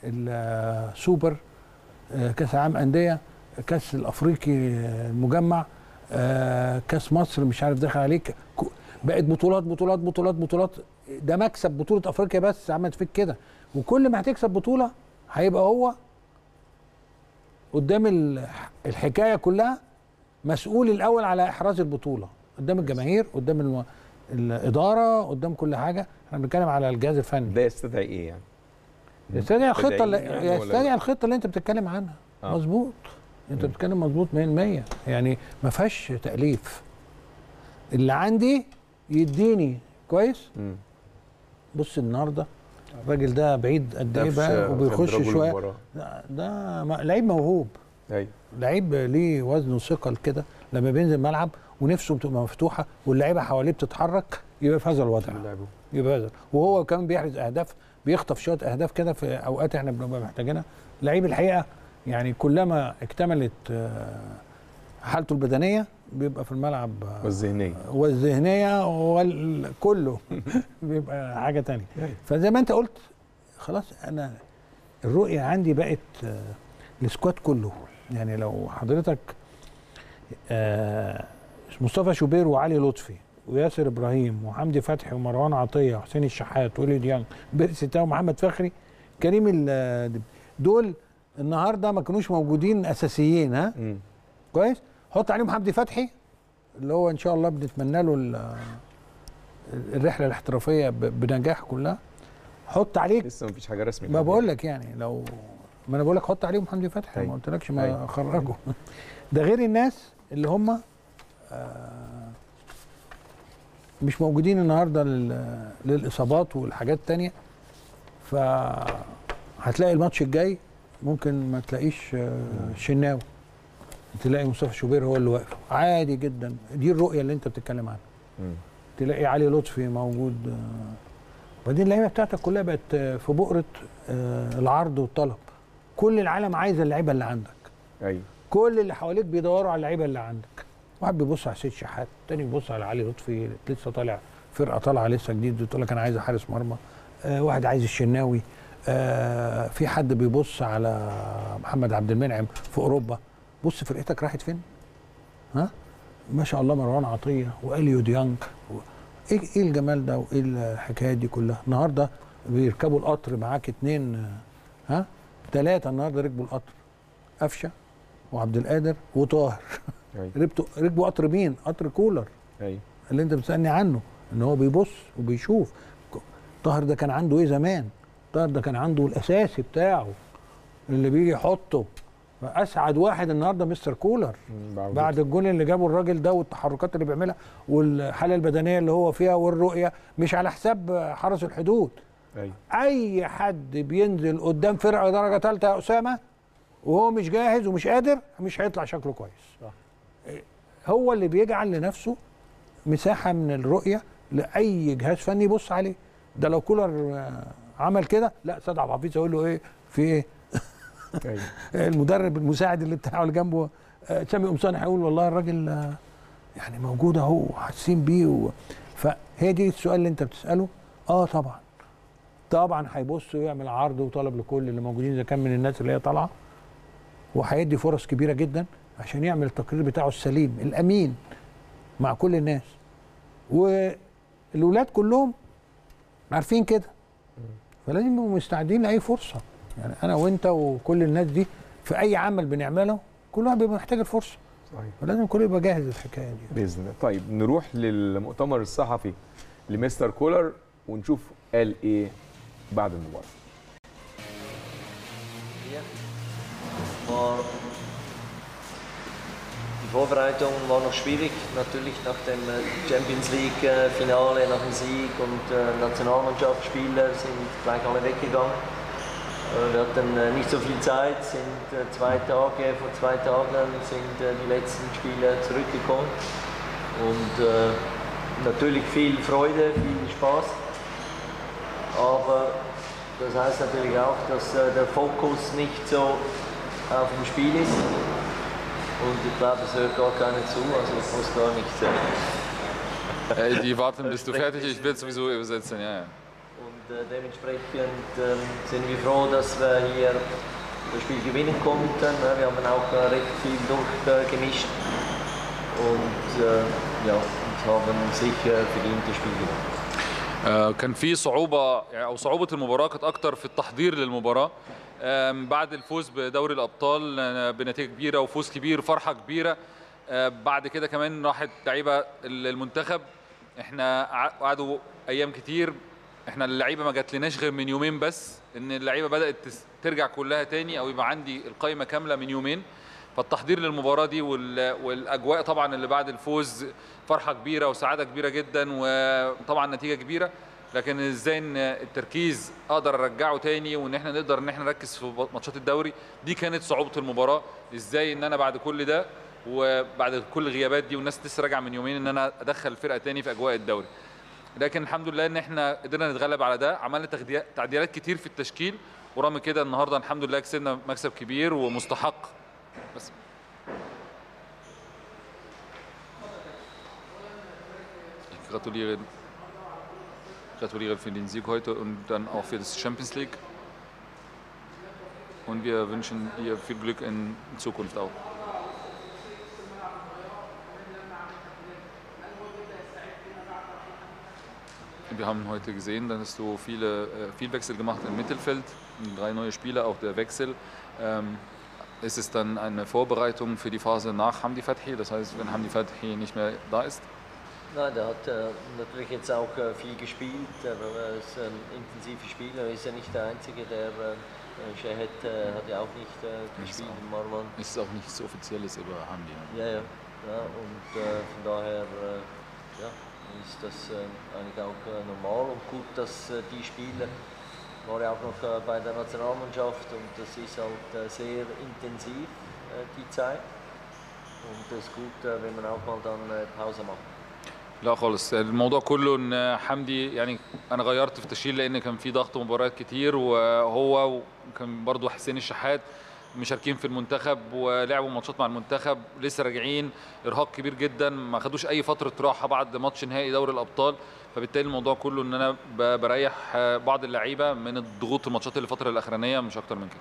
السوبر آه، كاس العالم انديه كاس الافريقي آه، المجمع آه، كاس مصر مش عارف داخل عليك كو- بقت بطولات بطولات بطولات بطولات ده مكسب بطوله افريقيا بس عملت فيك كده وكل ما هتكسب بطوله هيبقى هو قدام الح- الحكايه كلها مسؤول الاول على احراز البطوله قدام الجماهير قدام الم... الاداره قدام كل حاجه احنا بنتكلم على الجهاز الفني ده يستدعي ايه يعني يستدعي الخطه اللي يعني ولا يستدعي لا؟ الخطه اللي انت بتتكلم عنها آه. مظبوط انت بتتكلم مظبوط 100% يعني ما فيهاش تاليف اللي عندي يديني كويس مم. بص النهارده الراجل ده بعيد قد ايه نفس- بقى وبيخش خد رجل شويه المباراة. ده, ده م- لعيب موهوب ايوه لعيب ليه وزن وثقل كده لما بينزل ملعب ونفسه بتبقى مفتوحه واللعيبه حواليه بتتحرك يبقى في هذا الوضع يبقى هذا وهو كمان بيحرز اهداف بيخطف شويه اهداف كده في اوقات احنا بنبقى محتاجينها لعيب الحقيقه يعني كلما اكتملت آه، حالته البدنيه بيبقى في الملعب آه، والذهنيه والذهنيه وكله بيبقى حاجه تانية فزي ما انت قلت خلاص انا الرؤيه عندي بقت آه، السكواد كله يعني لو حضرتك آه، مصطفى شوبير وعلي لطفي وياسر ابراهيم وحمدي فتحي ومروان عطيه وحسين الشحات ووليد ديانج بيرسي تاو ومحمد فخري كريم ال- دول النهارده ما كانوش موجودين اساسيين ها مم. كويس حط عليهم حمدي فتحي اللي هو ان شاء الله بنتمنى له ال- الرحله الاحترافيه ب- بنجاح كلها حط عليك لسه مفيش حاجه رسمي ما بقول لك يعني لو ما انا بقول لك حط عليهم حمدي فتحي أيوة. ما قلتلكش ما أيوة. خرجوا ده غير الناس اللي هم آه، مش موجودين النهارده لل- للاصابات والحاجات التانية فهتلاقي الماتش الجاي ممكن ما تلاقيش آه، شناوي تلاقي مصطفى شوبير هو اللي واقف عادي جدا دي الرؤيه اللي انت بتتكلم عنها مم. تلاقي علي لطفي موجود آه، وبعدين اللعيبه بتاعتك كلها بقت آه، في بؤره آه، العرض والطلب كل العالم عايز اللعيبه اللي عندك ايوه كل اللي حواليك بيدوروا على اللعيبه اللي عندك واحد بيبص على سيد شحات تاني بيبص على علي لطفي لسه طالع فرقه طالعه لسه جديد بتقول لك انا عايز حارس مرمى آه واحد عايز الشناوي آه في حد بيبص على محمد عبد المنعم في اوروبا بص فرقتك راحت فين ها ما شاء الله مروان عطيه واليو ديانج و... ايه ايه الجمال ده وايه الحكايه دي كلها النهارده بيركبوا القطر معاك اتنين آه، ها ثلاثه النهارده ركبوا القطر قفشه وعبد القادر وطاهر ايوه ركبوا ركبوا قطر مين؟ قطر كولر ايوه اللي انت بتسالني عنه ان هو بيبص وبيشوف ك- طاهر ده كان عنده ايه زمان؟ طاهر ده كان عنده الاساسي بتاعه اللي بيجي يحطه اسعد واحد النهارده مستر كولر بعد الجول اللي جابه الراجل ده والتحركات اللي بيعملها والحاله البدنيه اللي هو فيها والرؤيه مش على حساب حرس الحدود ايوه اي حد بينزل قدام فرقه درجه ثالثه يا اسامه وهو مش جاهز ومش قادر مش هيطلع شكله كويس صح. هو اللي بيجعل لنفسه مساحه من الرؤيه لاي جهاز فني يبص عليه ده لو كولر آه، عمل كده لا سيد عبد الحفيظ يقول له ايه في ايه ايوه المدرب المساعد اللي بتاعه اللي جنبه آه، سامي قمصان هيقول والله الراجل آه، يعني موجود اهو حاسين بيه و... فهي دي السؤال اللي انت بتساله اه طبعا طبعا هيبص ويعمل عرض وطلب لكل اللي موجودين اذا كان من الناس اللي هي طالعه وهيدي فرص كبيره جدا عشان يعمل التقرير بتاعه السليم الامين مع كل الناس والولاد كلهم عارفين كده فلازم يبقوا مستعدين لاي فرصه يعني انا وانت وكل الناس دي في اي عمل بنعمله كل واحد بيبقى محتاج الفرصه صحيح فلازم كله يبقى جاهز الحكايه دي باذن الله طيب نروح للمؤتمر الصحفي لمستر كولر ونشوف قال ايه بعد المباراه war die Vorbereitung war noch schwierig, natürlich nach dem äh, Champions League äh, Finale, nach dem Sieg und äh, Nationalmannschaftsspieler sind gleich alle weggegangen. Äh, Wir hatten äh, nicht so viel Zeit, sind äh, zwei Tage, vor zwei Tagen sind äh, die letzten Spieler zurückgekommen und äh, natürlich viel Freude, viel Spaß. Aber das heißt natürlich auch, dass äh, der Fokus nicht so auf dem Spiel ist. Und ich glaube, es hört gar keiner zu, also ich muss gar nicht sagen. Äh, die warten, bis du fertig bist. Ich werde sowieso übersetzen, ja, ja. Und äh, dementsprechend ähm, sind wir froh, dass wir hier das Spiel gewinnen konnten. Ja, Wir haben auch äh, recht viel durchgemischt und äh, ja, und haben sicher verdient das Spiel gewonnen. آه، كان في صعوبة يعني أو صعوبة المباراة كانت أكتر في التحضير للمباراة آم، بعد الفوز بدوري الأبطال آه، بنتيجة كبيرة وفوز كبير فرحة كبيرة آه، بعد كده كمان راحت لعيبة المنتخب احنا ع- قعدوا أيام كتير احنا اللعيبة ما جاتلناش غير من يومين بس إن اللعيبة بدأت تس- ترجع كلها تاني أو يبقى عندي القائمة كاملة من يومين فالتحضير للمباراه دي وال- والاجواء طبعا اللي بعد الفوز فرحه كبيره وسعاده كبيره جدا وطبعا نتيجه كبيره لكن ازاي ان التركيز اقدر ارجعه تاني وان احنا نقدر ان احنا نركز في ماتشات الدوري دي كانت صعوبه المباراه ازاي ان انا بعد كل ده وبعد كل الغيابات دي والناس لسه راجعه من يومين ان انا ادخل الفرقه تاني في اجواء الدوري لكن الحمد لله ان احنا قدرنا نتغلب على ده عملنا تغدي- تعديلات كتير في التشكيل ورغم كده النهارده الحمد لله كسبنا مكسب كبير ومستحق بس Ich gratuliere, gratuliere für den Sieg heute und dann auch für das Champions League. Und wir wünschen dir viel Glück in Zukunft auch. Wir haben heute gesehen, dass du viele, äh, viel Wechsel gemacht im Mittelfeld, drei neue Spieler, auch der Wechsel. Ähm, ist es dann eine Vorbereitung für die Phase nach Hamdi Fathi? Das heißt, wenn Hamdi Fathi nicht mehr da ist? Nein, der hat äh, natürlich jetzt auch äh, viel gespielt. Er äh, ist ein intensiver Spieler. Er ist ja nicht der Einzige, der äh, Shahed äh, hat ja auch nicht äh, gespielt in Marwan. Ist auch nichts Offizielles über Hamdi. ne? Ja, ja. ja und äh, von daher äh, ja, ist das äh, eigentlich auch äh, normal und gut, dass äh, die Spieler war ja auch noch äh, bei der Nationalmannschaft und das ist halt äh, sehr intensiv, äh, die Zeit. Und es ist gut, äh, wenn man auch mal dann äh, Pause macht. لا خالص الموضوع كله ان حمدي يعني انا غيرت في التشكيل لان كان في ضغط مباريات كتير وهو وكان برضو حسين الشحات مشاركين في المنتخب ولعبوا ماتشات مع المنتخب لسه راجعين ارهاق كبير جدا ما خدوش اي فتره راحه بعد ماتش نهائي دوري الابطال فبالتالي الموضوع كله ان انا ب- بريح بعض اللعيبه من الضغوط الماتشات اللي الفتره الاخرانيه مش اكتر من كده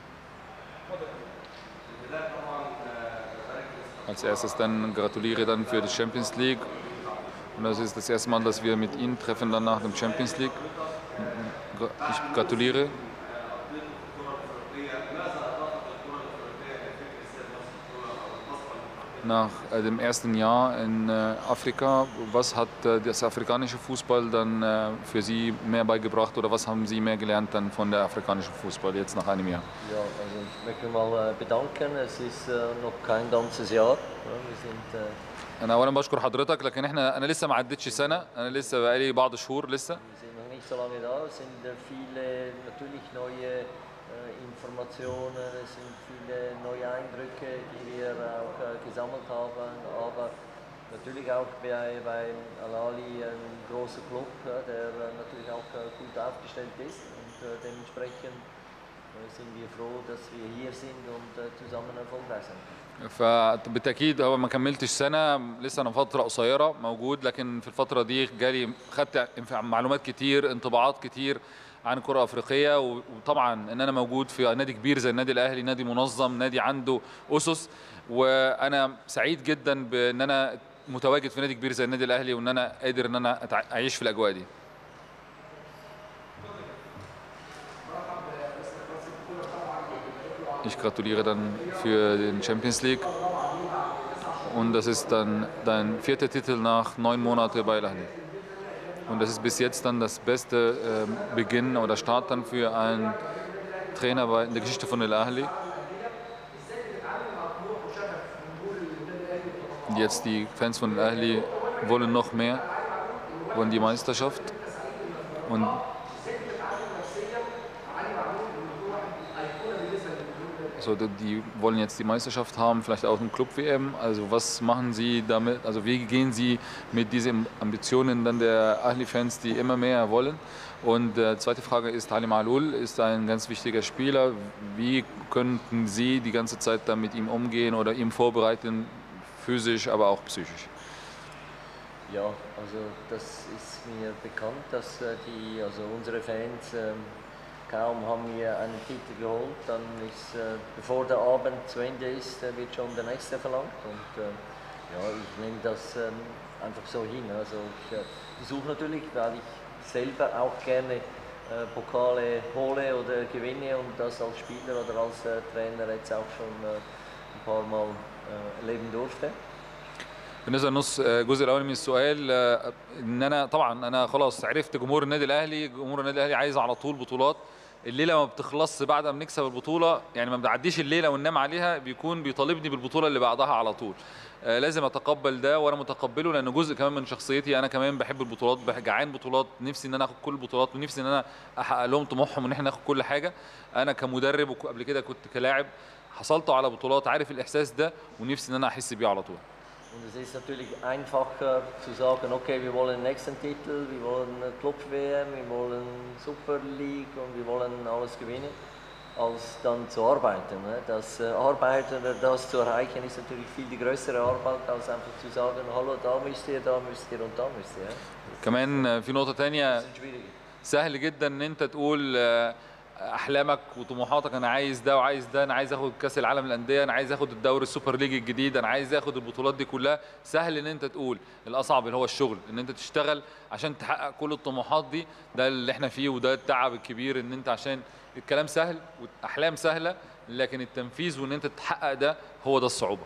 Als erstes dann gratuliere dann für die Champions League. Und das ist das erste Mal, dass wir mit Ihnen treffen dann nach dem Champions League. Ich gratuliere. Nach äh, dem ersten Jahr in äh, Afrika, was hat äh, das afrikanische Fußball dann äh, für Sie mehr beigebracht oder was haben Sie mehr gelernt dann von der afrikanischen Fußball jetzt nach einem Jahr? Ja, also ich möchte mich mal äh, bedanken. Es ist äh, noch kein ganzes Jahr. Ja, wir sind äh, انا اولا بشكر حضرتك لكن احنا انا لسه ما عدتش سنه انا لسه بقالي بعض شهور لسه Wir sind noch nicht so lange da, es sind äh, viele natürlich neue äh, Informationen, es sind viele neue Eindrücke, die wir auch äh, gesammelt haben, aber natürlich auch bei, bei Al-Ali ein großer Club, ja, der äh, natürlich auch äh, gut aufgestellt ist und äh, dementsprechend äh, sind wir froh, dass wir hier sind und äh, zusammen erfolgreich sind. فبالتاكيد هو ما كملتش سنه لسه انا فتره قصيره موجود لكن في الفتره دي جالي خدت معلومات كتير انطباعات كتير عن الكره الافريقيه وطبعا ان انا موجود في نادي كبير زي النادي الاهلي نادي منظم نادي عنده اسس وانا سعيد جدا بان انا متواجد في نادي كبير زي النادي الاهلي وان انا قادر ان انا أتع- اعيش في الاجواء دي Ich gratuliere dann für den Champions League. Und das ist dann dein vierter Titel nach neun Monaten bei Al-Ahli. Und das ist bis jetzt dann das beste ähm, Beginn oder Start dann für einen Trainer bei, in der Geschichte von Al-Ahli. Jetzt die Fans von Al-Ahli wollen noch mehr, wollen die Meisterschaft. Und Also die- die wollen jetzt die Meisterschaft haben, vielleicht auch ein Club-WM. Also was machen Sie damit? Also wie gehen Sie mit diesen Ambitionen dann der Ahli-Fans, die immer mehr wollen? Und äh, zweite Frage ist, Halim Alul ist ein ganz wichtiger Spieler. Wie könnten Sie die ganze Zeit dann mit ihm umgehen oder ihm vorbereiten, physisch, aber auch psychisch? Ja, also das ist mir bekannt, dass äh, die, also unsere Fans, ähm, kaum haben wir einen Titel geholt, dann ist, äh, bevor der Abend zu Ende ist, äh, wird schon der nächste verlangt. Und äh, ja, ich nehme das ähm, einfach so hin. Also ich äh, versuche natürlich, weil ich selber auch gerne äh, Pokale hole oder gewinne und das als Spieler oder als äh, Trainer jetzt auch schon äh, ein paar Mal äh, erleben durfte. بالنسبه للنص آه، الجزء الاولاني من السؤال آه، ان انا طبعا انا خلاص عرفت جمهور النادي الاهلي جمهور النادي الاهلي عايز على طول بطولات الليله ما بتخلصش بعد ما بنكسب البطوله يعني ما بنعديش الليله وننام عليها بيكون بيطالبني بالبطوله اللي بعدها على طول آه، لازم اتقبل ده وانا متقبله لانه جزء كمان من شخصيتي انا كمان بحب البطولات بح- جعان بطولات نفسي ان انا اخد كل البطولات ونفسي ان انا احقق لهم طموحهم ان احنا ناخد كل حاجه انا كمدرب وقبل كده كنت كلاعب حصلت على بطولات عارف الاحساس ده ونفسي ان انا احس بيه على طول Und es ist natürlich einfacher zu sagen, okay, wir wollen den nächsten Titel, wir wollen Club-WM, wir wollen Super League und wir wollen alles gewinnen, als dann zu arbeiten. Ne? Das äh, Arbeiten oder das zu erreichen ist natürlich viel die größere Arbeit, als einfach zu sagen, hallo, da müsst ihr, da müsst ihr und da müsst ihr. Ja? كمان آه، في نقطه تانية Das ist schwieriger. سهل جدا ان انت تقول آه، احلامك وطموحاتك انا عايز ده وعايز ده انا عايز اخد كاس العالم للانديه انا عايز اخد الدوري السوبر ليج الجديد انا عايز اخد البطولات دي كلها سهل ان انت تقول الاصعب اللي هو الشغل ان انت تشتغل عشان تحقق كل الطموحات دي ده اللي احنا فيه وده التعب الكبير ان انت عشان الكلام سهل والاحلام سهله لكن التنفيذ وان انت تحقق ده هو ده الصعوبه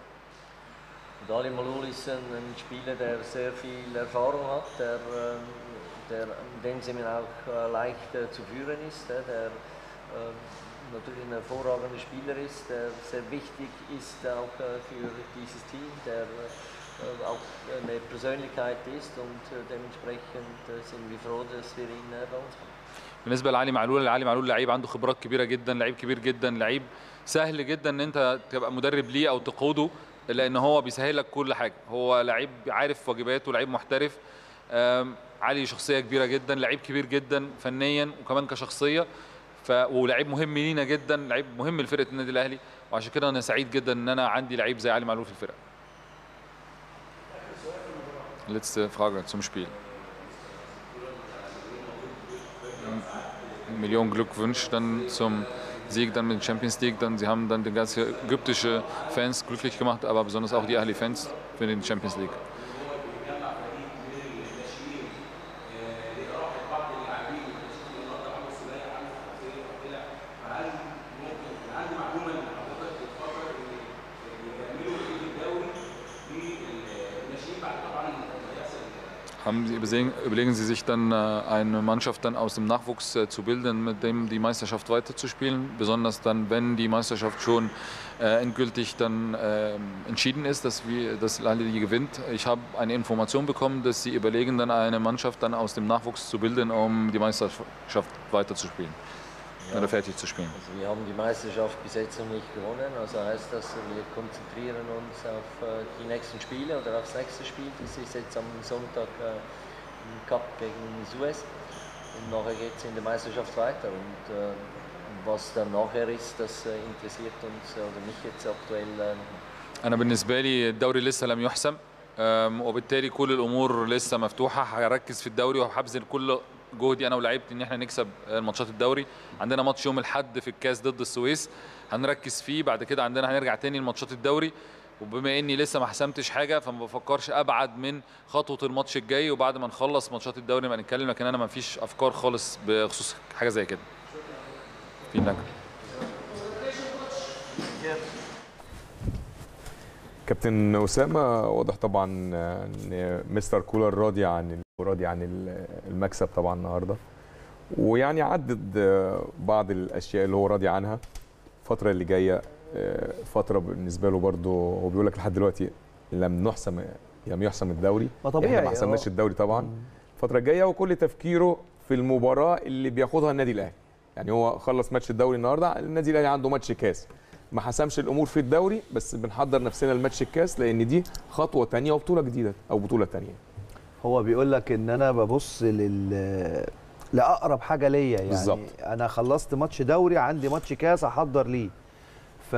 Und Ali Malul ist ein, ein Spieler, der sehr viel Erfahrung hat, der, ähm, der in dem Sinne auch äh, leicht äh, zu führen ist, äh, der ähm, natürlich ein hervorragender Spieler ist, der sehr wichtig ist auch äh, für dieses Team, der äh, auch eine Persönlichkeit ist und äh, dementsprechend äh, sind wir froh, dass wir ihn äh, bei uns haben. بالنسبه لعلي معلول علي معلول لعيب عنده خبرات كبيره جدا لعيب كبير جدا لعيب سهل جدا ان انت تبقى مدرب ليه او تقوده لان هو بيسهل لك كل حاجه هو لعيب عارف واجباته لعيب محترف آم، علي شخصيه كبيره جدا لعيب كبير جدا فنيا وكمان كشخصيه ف... ولعيب مهم لينا جدا لعيب مهم لفرقه النادي الاهلي وعشان كده انا سعيد جدا ان انا عندي لعيب زي علي معلول في الفرقه Letzte Frage zum Spiel. Million Glückwunsch dann zum Sieg dann mit der Champions League. Dann, sie haben dann die ganze ägyptische Fans glücklich gemacht, aber besonders auch die Ahli-Fans für die Champions League. Haben Sie, übersehen, überlegen Sie sich dann, äh, eine Mannschaft dann aus dem Nachwuchs äh, zu bilden, mit dem die Meisterschaft weiterzuspielen? Besonders dann, wenn die Meisterschaft schon äh, endgültig dann äh, entschieden ist, dass, wir, dass Lali die gewinnt. Ich habe eine Information bekommen, dass Sie überlegen, dann eine Mannschaft dann aus dem Nachwuchs zu bilden, um die Meisterschaft weiterzuspielen. Oder fertig zu spielen. Also wir haben die Meisterschaft bis jetzt noch nicht gewonnen. Also heißt das, wir konzentrieren uns auf äh, die nächsten Spiele oder aufs nächste Spiel. Das ist jetzt am Sonntag äh, im Cup gegen Suez. Und nachher geht es in der Meisterschaft weiter. Und äh, was dann nachher ist, das äh, interessiert uns äh, oder mich jetzt aktuell äh, انا بالنسبه لي الدوري لسه لم يحسم أم، وبالتالي كل الامور لسه مفتوحه هركز في الدوري وهبذل كل جهدي انا ولاعيبتي ان احنا نكسب الماتشات الدوري عندنا ماتش يوم الاحد في الكاس ضد السويس هنركز فيه بعد كده عندنا هنرجع تاني لماتشات الدوري وبما اني لسه ما حسمتش حاجه فما بفكرش ابعد من خطوه الماتش الجاي وبعد ما نخلص ماتشات الدوري نبقى نتكلم لكن انا ما فيش افكار خالص بخصوص حاجه زي كده Vielen Dank. كابتن اسامه واضح طبعا ان مستر كولر راضي عن راضي عن المكسب طبعا النهارده ويعني عدد بعض الاشياء اللي هو راضي عنها الفتره اللي جايه فتره بالنسبه له برضه هو بيقول لك لحد دلوقتي لم نحسم لم يحسم الدوري ما طبيعي احنا ما حسمناش آه. الدوري طبعا الفتره الجايه وكل تفكيره في المباراه اللي بياخدها النادي الاهلي يعني هو خلص ماتش الدوري النهارده النادي الاهلي عنده ماتش كاس ما حسمش الامور في الدوري بس بنحضر نفسنا لماتش الكاس لان دي خطوه تانية وبطوله جديده او بطوله تانية هو بيقول لك ان انا ببص لل لاقرب حاجه ليا يعني بالظبط. انا خلصت ماتش دوري عندي ماتش كاس احضر ليه ف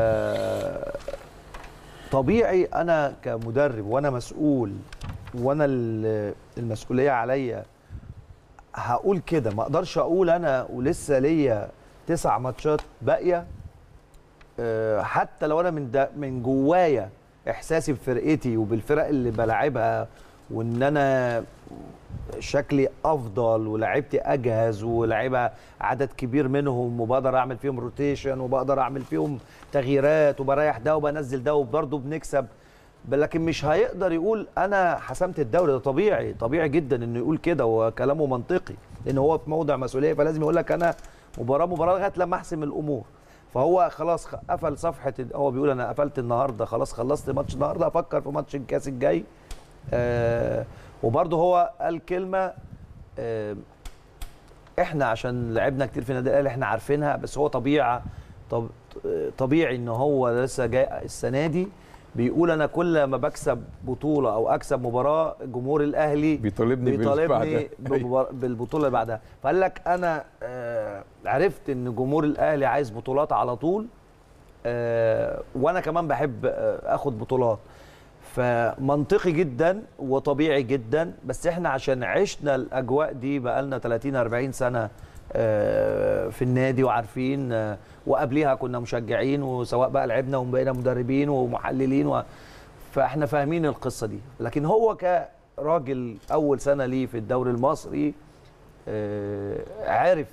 طبيعي انا كمدرب وانا مسؤول وانا ال- المسؤوليه عليا هقول كده ما اقدرش اقول انا ولسه ليا تسع ماتشات باقيه آه، حتى لو انا من دا من جوايا احساسي بفرقتي وبالفرق اللي بلاعبها وان انا شكلي افضل ولعبتي اجهز ولعيبه عدد كبير منهم وبقدر اعمل فيهم روتيشن وبقدر اعمل فيهم تغييرات وبريح ده وبنزل ده وبرضه بنكسب بل- لكن مش هيقدر يقول انا حسمت الدوري ده طبيعي طبيعي جدا انه يقول كده وكلامه منطقي لان هو في موضع مسؤوليه فلازم يقول لك انا مباراه مباراه لغايه لما احسم الامور فهو خلاص خ- قفل صفحه ال- هو بيقول انا قفلت النهارده خلاص خلصت ماتش النهارده افكر في ماتش الكاس الجاي آه وبرضه هو قال كلمه آه احنا عشان لعبنا كتير في النادي الاهلي احنا عارفينها بس هو طبيعه طب طبيعي ان هو لسه جاي السنه دي بيقول انا كل ما بكسب بطوله او اكسب مباراه جمهور الاهلي بيطالبني باللي بيطالبني بعدها. بمبار- بالبطوله اللي بعدها فقال لك انا آه عرفت ان جمهور الاهلي عايز بطولات على طول آه وانا كمان بحب آه اخد بطولات فمنطقي جدا وطبيعي جدا بس احنا عشان عشنا الاجواء دي بقالنا 30 40 سنه آه، في النادي وعارفين آه، وقبليها كنا مشجعين وسواء بقى لعبنا وبقينا مدربين ومحللين و... فاحنا فاهمين القصه دي لكن هو كراجل اول سنه ليه في الدوري المصري آه، عارف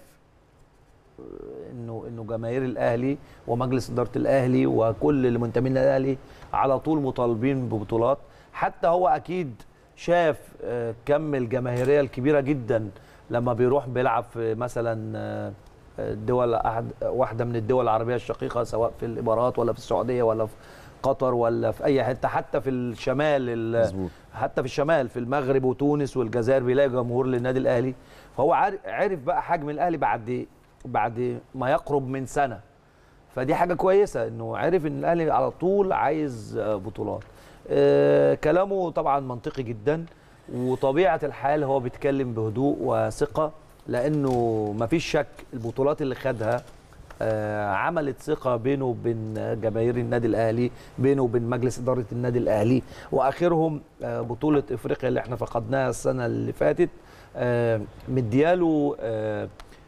انه انه جماهير الاهلي ومجلس اداره الاهلي وكل اللي منتمين للاهلي على طول مطالبين ببطولات حتى هو اكيد شاف آه، كم الجماهيريه الكبيره جدا لما بيروح بيلعب في مثلا آه، دول أحد واحده من الدول العربيه الشقيقه سواء في الامارات ولا في السعوديه ولا في قطر ولا في اي حته حتى في الشمال ال- مظبوط. حتى في الشمال في المغرب وتونس والجزائر بيلاقي جمهور للنادي الاهلي فهو عارف عرف بقى حجم الاهلي بعد بعد ما يقرب من سنه فدي حاجه كويسه انه عرف ان الاهلي على طول عايز آه، بطولات آه، كلامه طبعا منطقي جدا وطبيعه الحال هو بيتكلم بهدوء وثقه لانه مفيش شك البطولات اللي خدها آه، عملت ثقه بينه وبين جماهير النادي الاهلي بينه وبين مجلس اداره النادي الاهلي واخرهم آه، بطوله افريقيا اللي احنا فقدناها السنه اللي فاتت آه، مدياله آه،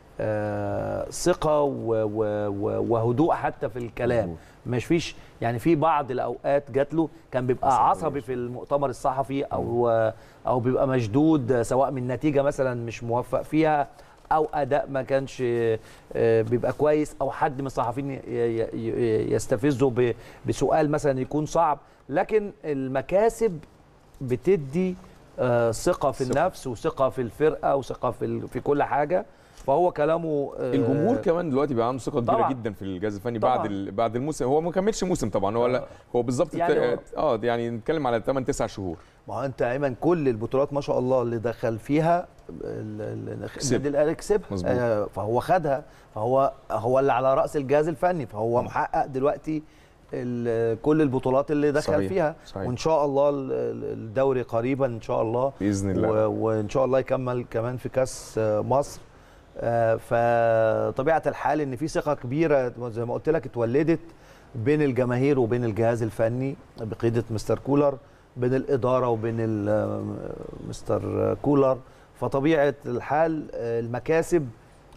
آه، ثقه و- و- و- وهدوء حتى في الكلام مش فيش يعني في بعض الاوقات جات له كان بيبقى عصبي في المؤتمر الصحفي او او بيبقى مشدود سواء من نتيجه مثلا مش موفق فيها او اداء ما كانش آه، بيبقى كويس او حد من الصحفيين ي- ي- ي- يستفزه ب- بسؤال مثلا يكون صعب لكن المكاسب بتدي آه، ثقه في النفس وثقه في الفرقه وثقه في ال- في كل حاجه فهو كلامه آه، الجمهور كمان دلوقتي بقى عنده ثقه كبيره طبعاً. جدا في الجهاز الفني طبعاً. بعد ال... بعد الموسم هو ما كملش موسم طبعا هو لا هو بالظبط يعني يعني هو- اه يعني نتكلم على 8 9 شهور ما هو انت ايمن كل البطولات ما شاء الله اللي دخل فيها ال- ال- كسب. النادي الاهلي كسبها مظبوط. آه فهو خدها فهو هو اللي على راس الجهاز الفني فهو محقق دلوقتي ال- كل البطولات اللي دخل صحيح. فيها صحيح. وان شاء الله ال- ال- الدوري قريبا ان شاء الله باذن الله و- وان شاء الله يكمل كمان في كاس آه، مصر آه، فطبيعه الحال ان في ثقه كبيره زي ما قلت لك اتولدت بين الجماهير وبين الجهاز الفني بقياده مستر كولر بين الاداره وبين ال- آه، مستر كولر فطبيعه الحال آه، المكاسب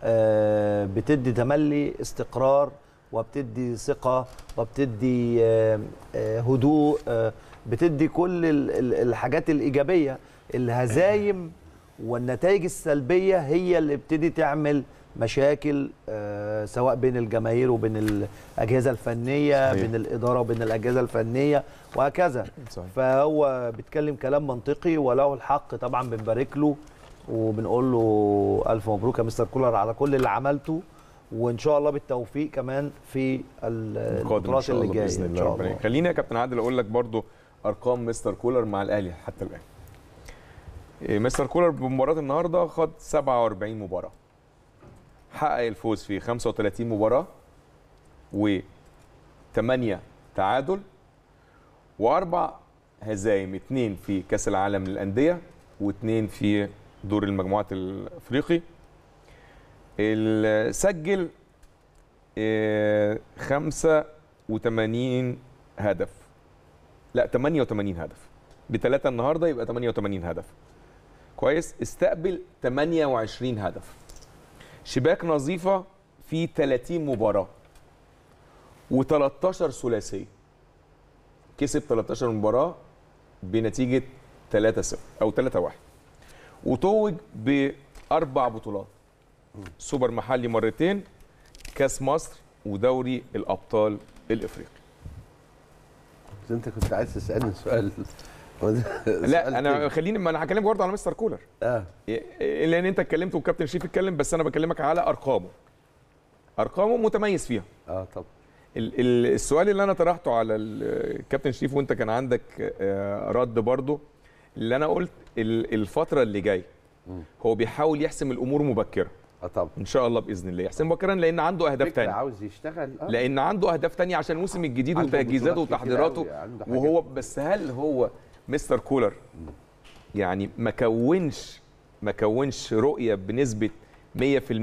آه، بتدي تملي استقرار وبتدي ثقه وبتدي آه، آه، هدوء آه، بتدي كل ال- ال- الحاجات الايجابيه الهزايم والنتائج السلبيه هي اللي بتدي تعمل مشاكل آه، سواء بين الجماهير وبين الاجهزه الفنيه صحيح. بين الاداره وبين الاجهزه الفنيه وهكذا صحيح. فهو بيتكلم كلام منطقي وله الحق طبعا بنبارك له وبنقول له الف مبروك يا مستر كولر على كل اللي عملته وان شاء الله بالتوفيق كمان في ال- القادم ان البطولات شاء اللي الله جايه باذن ان الله شاء ربنا الله يكرمك. خليني يا كابتن عادل اقول لك برضو ارقام مستر كولر مع الاهلي حتى الان إيه، مستر كولر بمباراه النهارده خد 47 مباراه حقق الفوز في 35 مباراه و 8 تعادل واربع هزايم اثنين في كاس العالم للانديه واثنين في دور المجموعات الافريقي ال- سجل إيه، 85 هدف لا 88 هدف بثلاثة النهارده يبقى 88 هدف كويس استقبل 28 هدف شباك نظيفة في 30 مباراة و13 ثلاثية كسب 13 مباراة بنتيجة 3-0 أو 3-1 وتوج بأربع بطولات سوبر محلي مرتين كاس مصر ودوري الأبطال الإفريقي بس انت كنت عايز تسالني سؤال لا انا خليني ما انا هكلمك برضه على مستر كولر اه إيه، لان انت اتكلمت والكابتن شريف اتكلم بس انا بكلمك على ارقامه ارقامه متميز فيها اه طب ال- ال- السؤال اللي انا طرحته على ال- الكابتن شريف وانت كان عندك آه، رد برضه اللي انا قلت ال- الفتره اللي جايه هو بيحاول يحسم الامور مبكرا اه طب ان شاء الله باذن الله يحسم مبكرا لان عنده اهداف فكرة تانية عاوز يشتغل اه لان عنده اهداف تانية عشان الموسم الجديد عنده وتجهيزاته بطولات كتير وتحضيراته أوي، عنده حاجات. وهو بس هل هو مستر كولر يعني ما كونش ما كونش رؤيه بنسبه 100%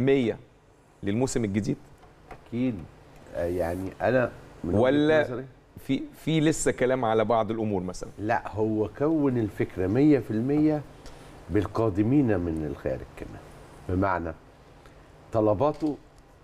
للموسم الجديد اكيد آه يعني انا من وجهة ولا نظري في في لسه كلام على بعض الامور مثلا لا هو كون الفكرة مية في المية بالقادمين من الخارج كمان بمعنى طلباته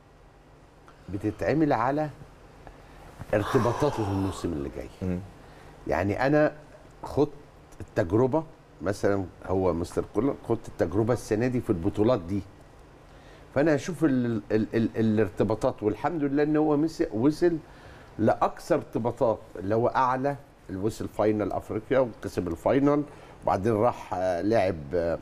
بتتعمل على ارتباطاته في الموسم اللي جاي مم. يعني انا خدت التجربة مثلا هو مستر كولر خدت التجربة السنة دي في البطولات دي فانا اشوف ال ال ال الارتباطات والحمد لله ان هو مس- وصل لاقصى ارتباطات اللي هو اعلى اللي وصل فاينل افريقيا وكسب الفاينل وبعدين راح آه، لعب آه،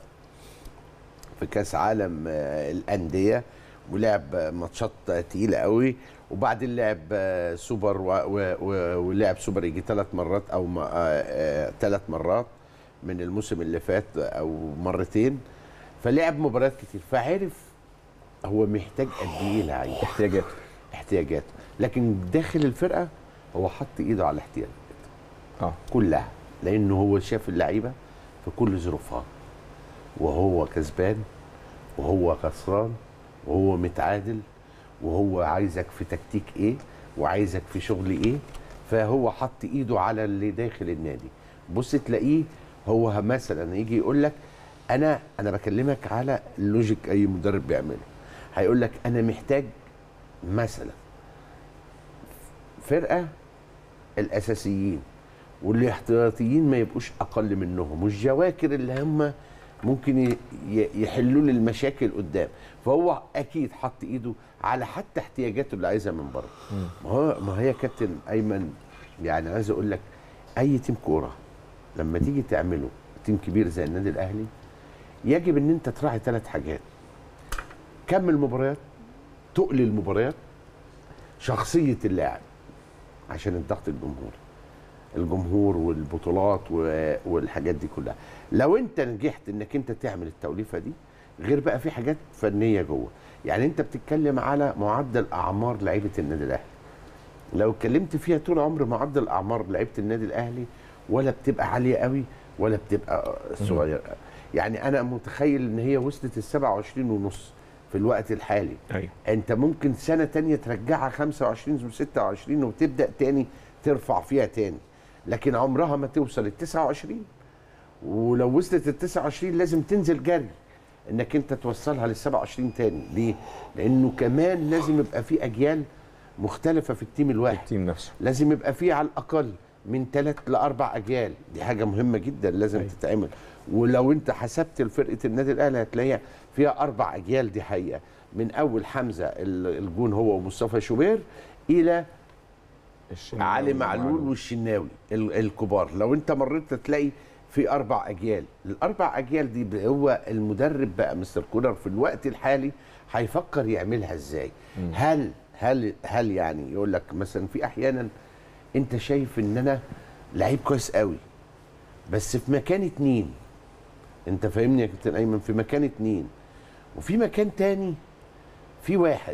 في كاس عالم آه، الانديه ولعب آه، ماتشات آه، تقيله قوي وبعدين لعب آه، سوبر و- و- و- ولعب سوبر يجي ثلاث مرات او ثلاث مرات من الموسم اللي فات او مرتين فلعب مباريات كتير فعرف هو محتاج قد ايه لعيبه احتياجات احتياجاته لكن داخل الفرقه هو حط ايده على احتياجاته اه كلها لانه هو شاف اللعيبه في كل ظروفها وهو كسبان وهو خسران وهو متعادل وهو عايزك في تكتيك ايه وعايزك في شغل ايه فهو حط ايده على اللي داخل النادي بص تلاقيه هو مثلا يجي يقول لك انا انا بكلمك على اللوجيك اي مدرب بيعمله هيقول لك انا محتاج مثلا فرقه الاساسيين والاحتياطيين ما يبقوش اقل منهم والجواكر اللي هم ممكن ي- ي- يحلوا لي المشاكل قدام فهو اكيد حط ايده على حتى احتياجاته اللي عايزها من بره ما هو ما هي كابتن ايمن يعني عايز اقول لك اي تيم كوره لما تيجي تعمله تيم كبير زي النادي الاهلي يجب ان انت تراعي ثلاث حاجات كم المباريات تقل المباريات شخصيه اللاعب عشان الضغط الجمهوري الجمهور والبطولات و- والحاجات دي كلها لو انت نجحت انك انت تعمل التوليفه دي غير بقى في حاجات فنيه جوه يعني انت بتتكلم على معدل اعمار لعيبه النادي الاهلي لو اتكلمت فيها طول عمر معدل اعمار لعيبه النادي الاهلي ولا بتبقى عاليه قوي ولا بتبقى صغيره يعني انا متخيل ان هي وصلت ال 27 ونص في الوقت الحالي ايوه انت ممكن سنه تانية ترجعها 25 و26 وتبدا تاني ترفع فيها تاني لكن عمرها ما توصل ال 29 ولو وصلت ال 29 لازم تنزل جري انك انت توصلها لل 27 تاني ليه؟ لانه كمان لازم يبقى في اجيال مختلفه في التيم الواحد التيم نفسه لازم يبقى فيه على الاقل من ثلاث لاربع اجيال دي حاجه مهمه جدا لازم أيوة. تتعمل ولو انت حسبت فرقه النادي الاهلي هتلاقيها فيها اربع اجيال دي حقيقه من اول حمزه ال- الجون هو ومصطفى شوبير الى الشناوي علي معلول والشناوي ال- الكبار لو انت مريت تلاقي في اربع اجيال الاربع اجيال دي ب- هو المدرب بقى مستر كولر في الوقت الحالي هيفكر يعملها ازاي هل هل هل يعني يقول لك مثلا في احيانا انت شايف ان انا لعيب كويس قوي بس في مكان اتنين انت فاهمني يا كابتن ايمن في مكان اتنين وفي مكان تاني في واحد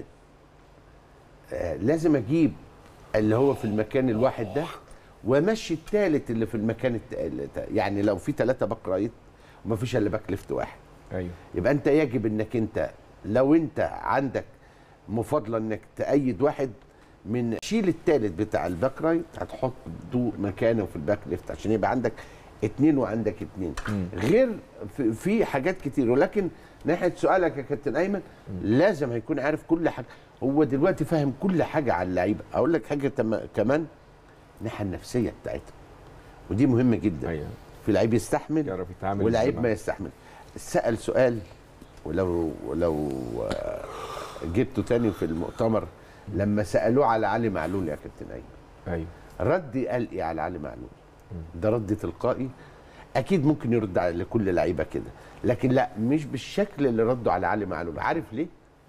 آه لازم اجيب اللي هو في المكان الواحد ده وامشي الثالث اللي في المكان الت... يعني لو في ثلاثه باك رايت وما فيش الا باك ليفت واحد ايوه يبقى انت يجب انك انت لو انت عندك مفاضله انك تأيد واحد من شيل الثالث بتاع الباك رايت هتحط دو مكانه في الباك ليفت عشان يبقى عندك اتنين وعندك اتنين غير في, في حاجات كتير ولكن ناحيه سؤالك يا كابتن ايمن لازم هيكون عارف كل حاجه هو دلوقتي فاهم كل حاجه على اللعيبه اقول لك حاجه تم- كمان الناحيه النفسيه بتاعتهم ودي مهمه جدا ايوه في لعيب يستحمل يعرف يتعامل ولعيب إزاي ما معاه. يستحمل سأل سؤال ولو ولو آه، جبته تاني في المؤتمر لما سألوه على علي معلول يا كابتن أيمن ايوه رد قال ايه على علي معلول ده رد تلقائي اكيد ممكن يرد على كل لعيبه كده لكن لا مش بالشكل اللي ردوا على علي معلول عارف ليه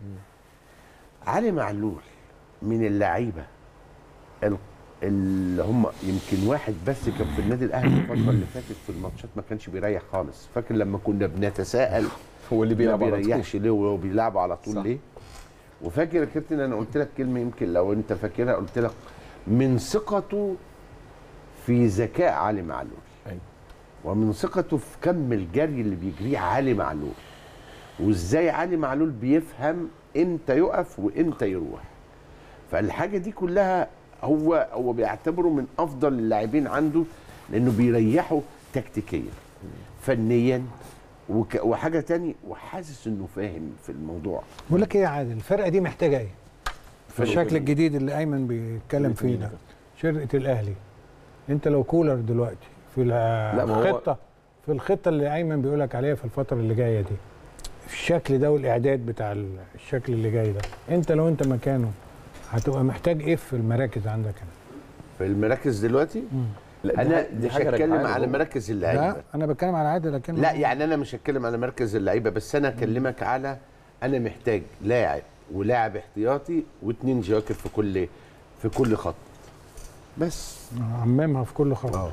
علي معلول من اللعيبه ال- اللي هم يمكن واحد بس كان في النادي الاهلي الفتره اللي فاتت في الماتشات ما كانش بيريح خالص فاكر لما كنا بنتساءل هو اللي ما بيلعب على طول بيريحش ليه وهو بيلعبوا على طول صح. ليه وفاكر يا كابتن انا قلت لك كلمه يمكن لو انت فاكرها قلت لك من ثقته في ذكاء علي معلول ايوه ومن ثقته في كم الجري اللي بيجريه علي معلول وازاي علي معلول بيفهم امتى يقف وامتى يروح فالحاجه دي كلها هو هو بيعتبره من افضل اللاعبين عنده لانه بيريحه تكتيكيا فنيا وك وحاجه تاني وحاسس انه فاهم في الموضوع بقول لك ايه يا عادل الفرقه دي محتاجه ايه؟ في فرقة الشكل إيه؟ الجديد اللي ايمن بيتكلم فرقة مين فيه يا ده شرقه الاهلي انت لو كولر دلوقتي في لا، ما هو- الخطه في الخطه اللي ايمن بيقول لك عليها في الفتره اللي جايه دي في الشكل ده والاعداد بتاع ال- الشكل اللي جاي ده انت لو انت مكانه هتبقى محتاج ايه في المراكز عندك هنا؟ في المراكز دلوقتي لا، دي انا حاجة- دي مش حاجة هتكلم رجعانة على جوه. مراكز اللعيبه لا انا بتكلم على عادل لكن لا يعني انا مش هتكلم على مركز اللعيبه بس انا اكلمك على انا محتاج لاعب ولاعب احتياطي واثنين جواكر في كل في كل خط بس عممها في كل خط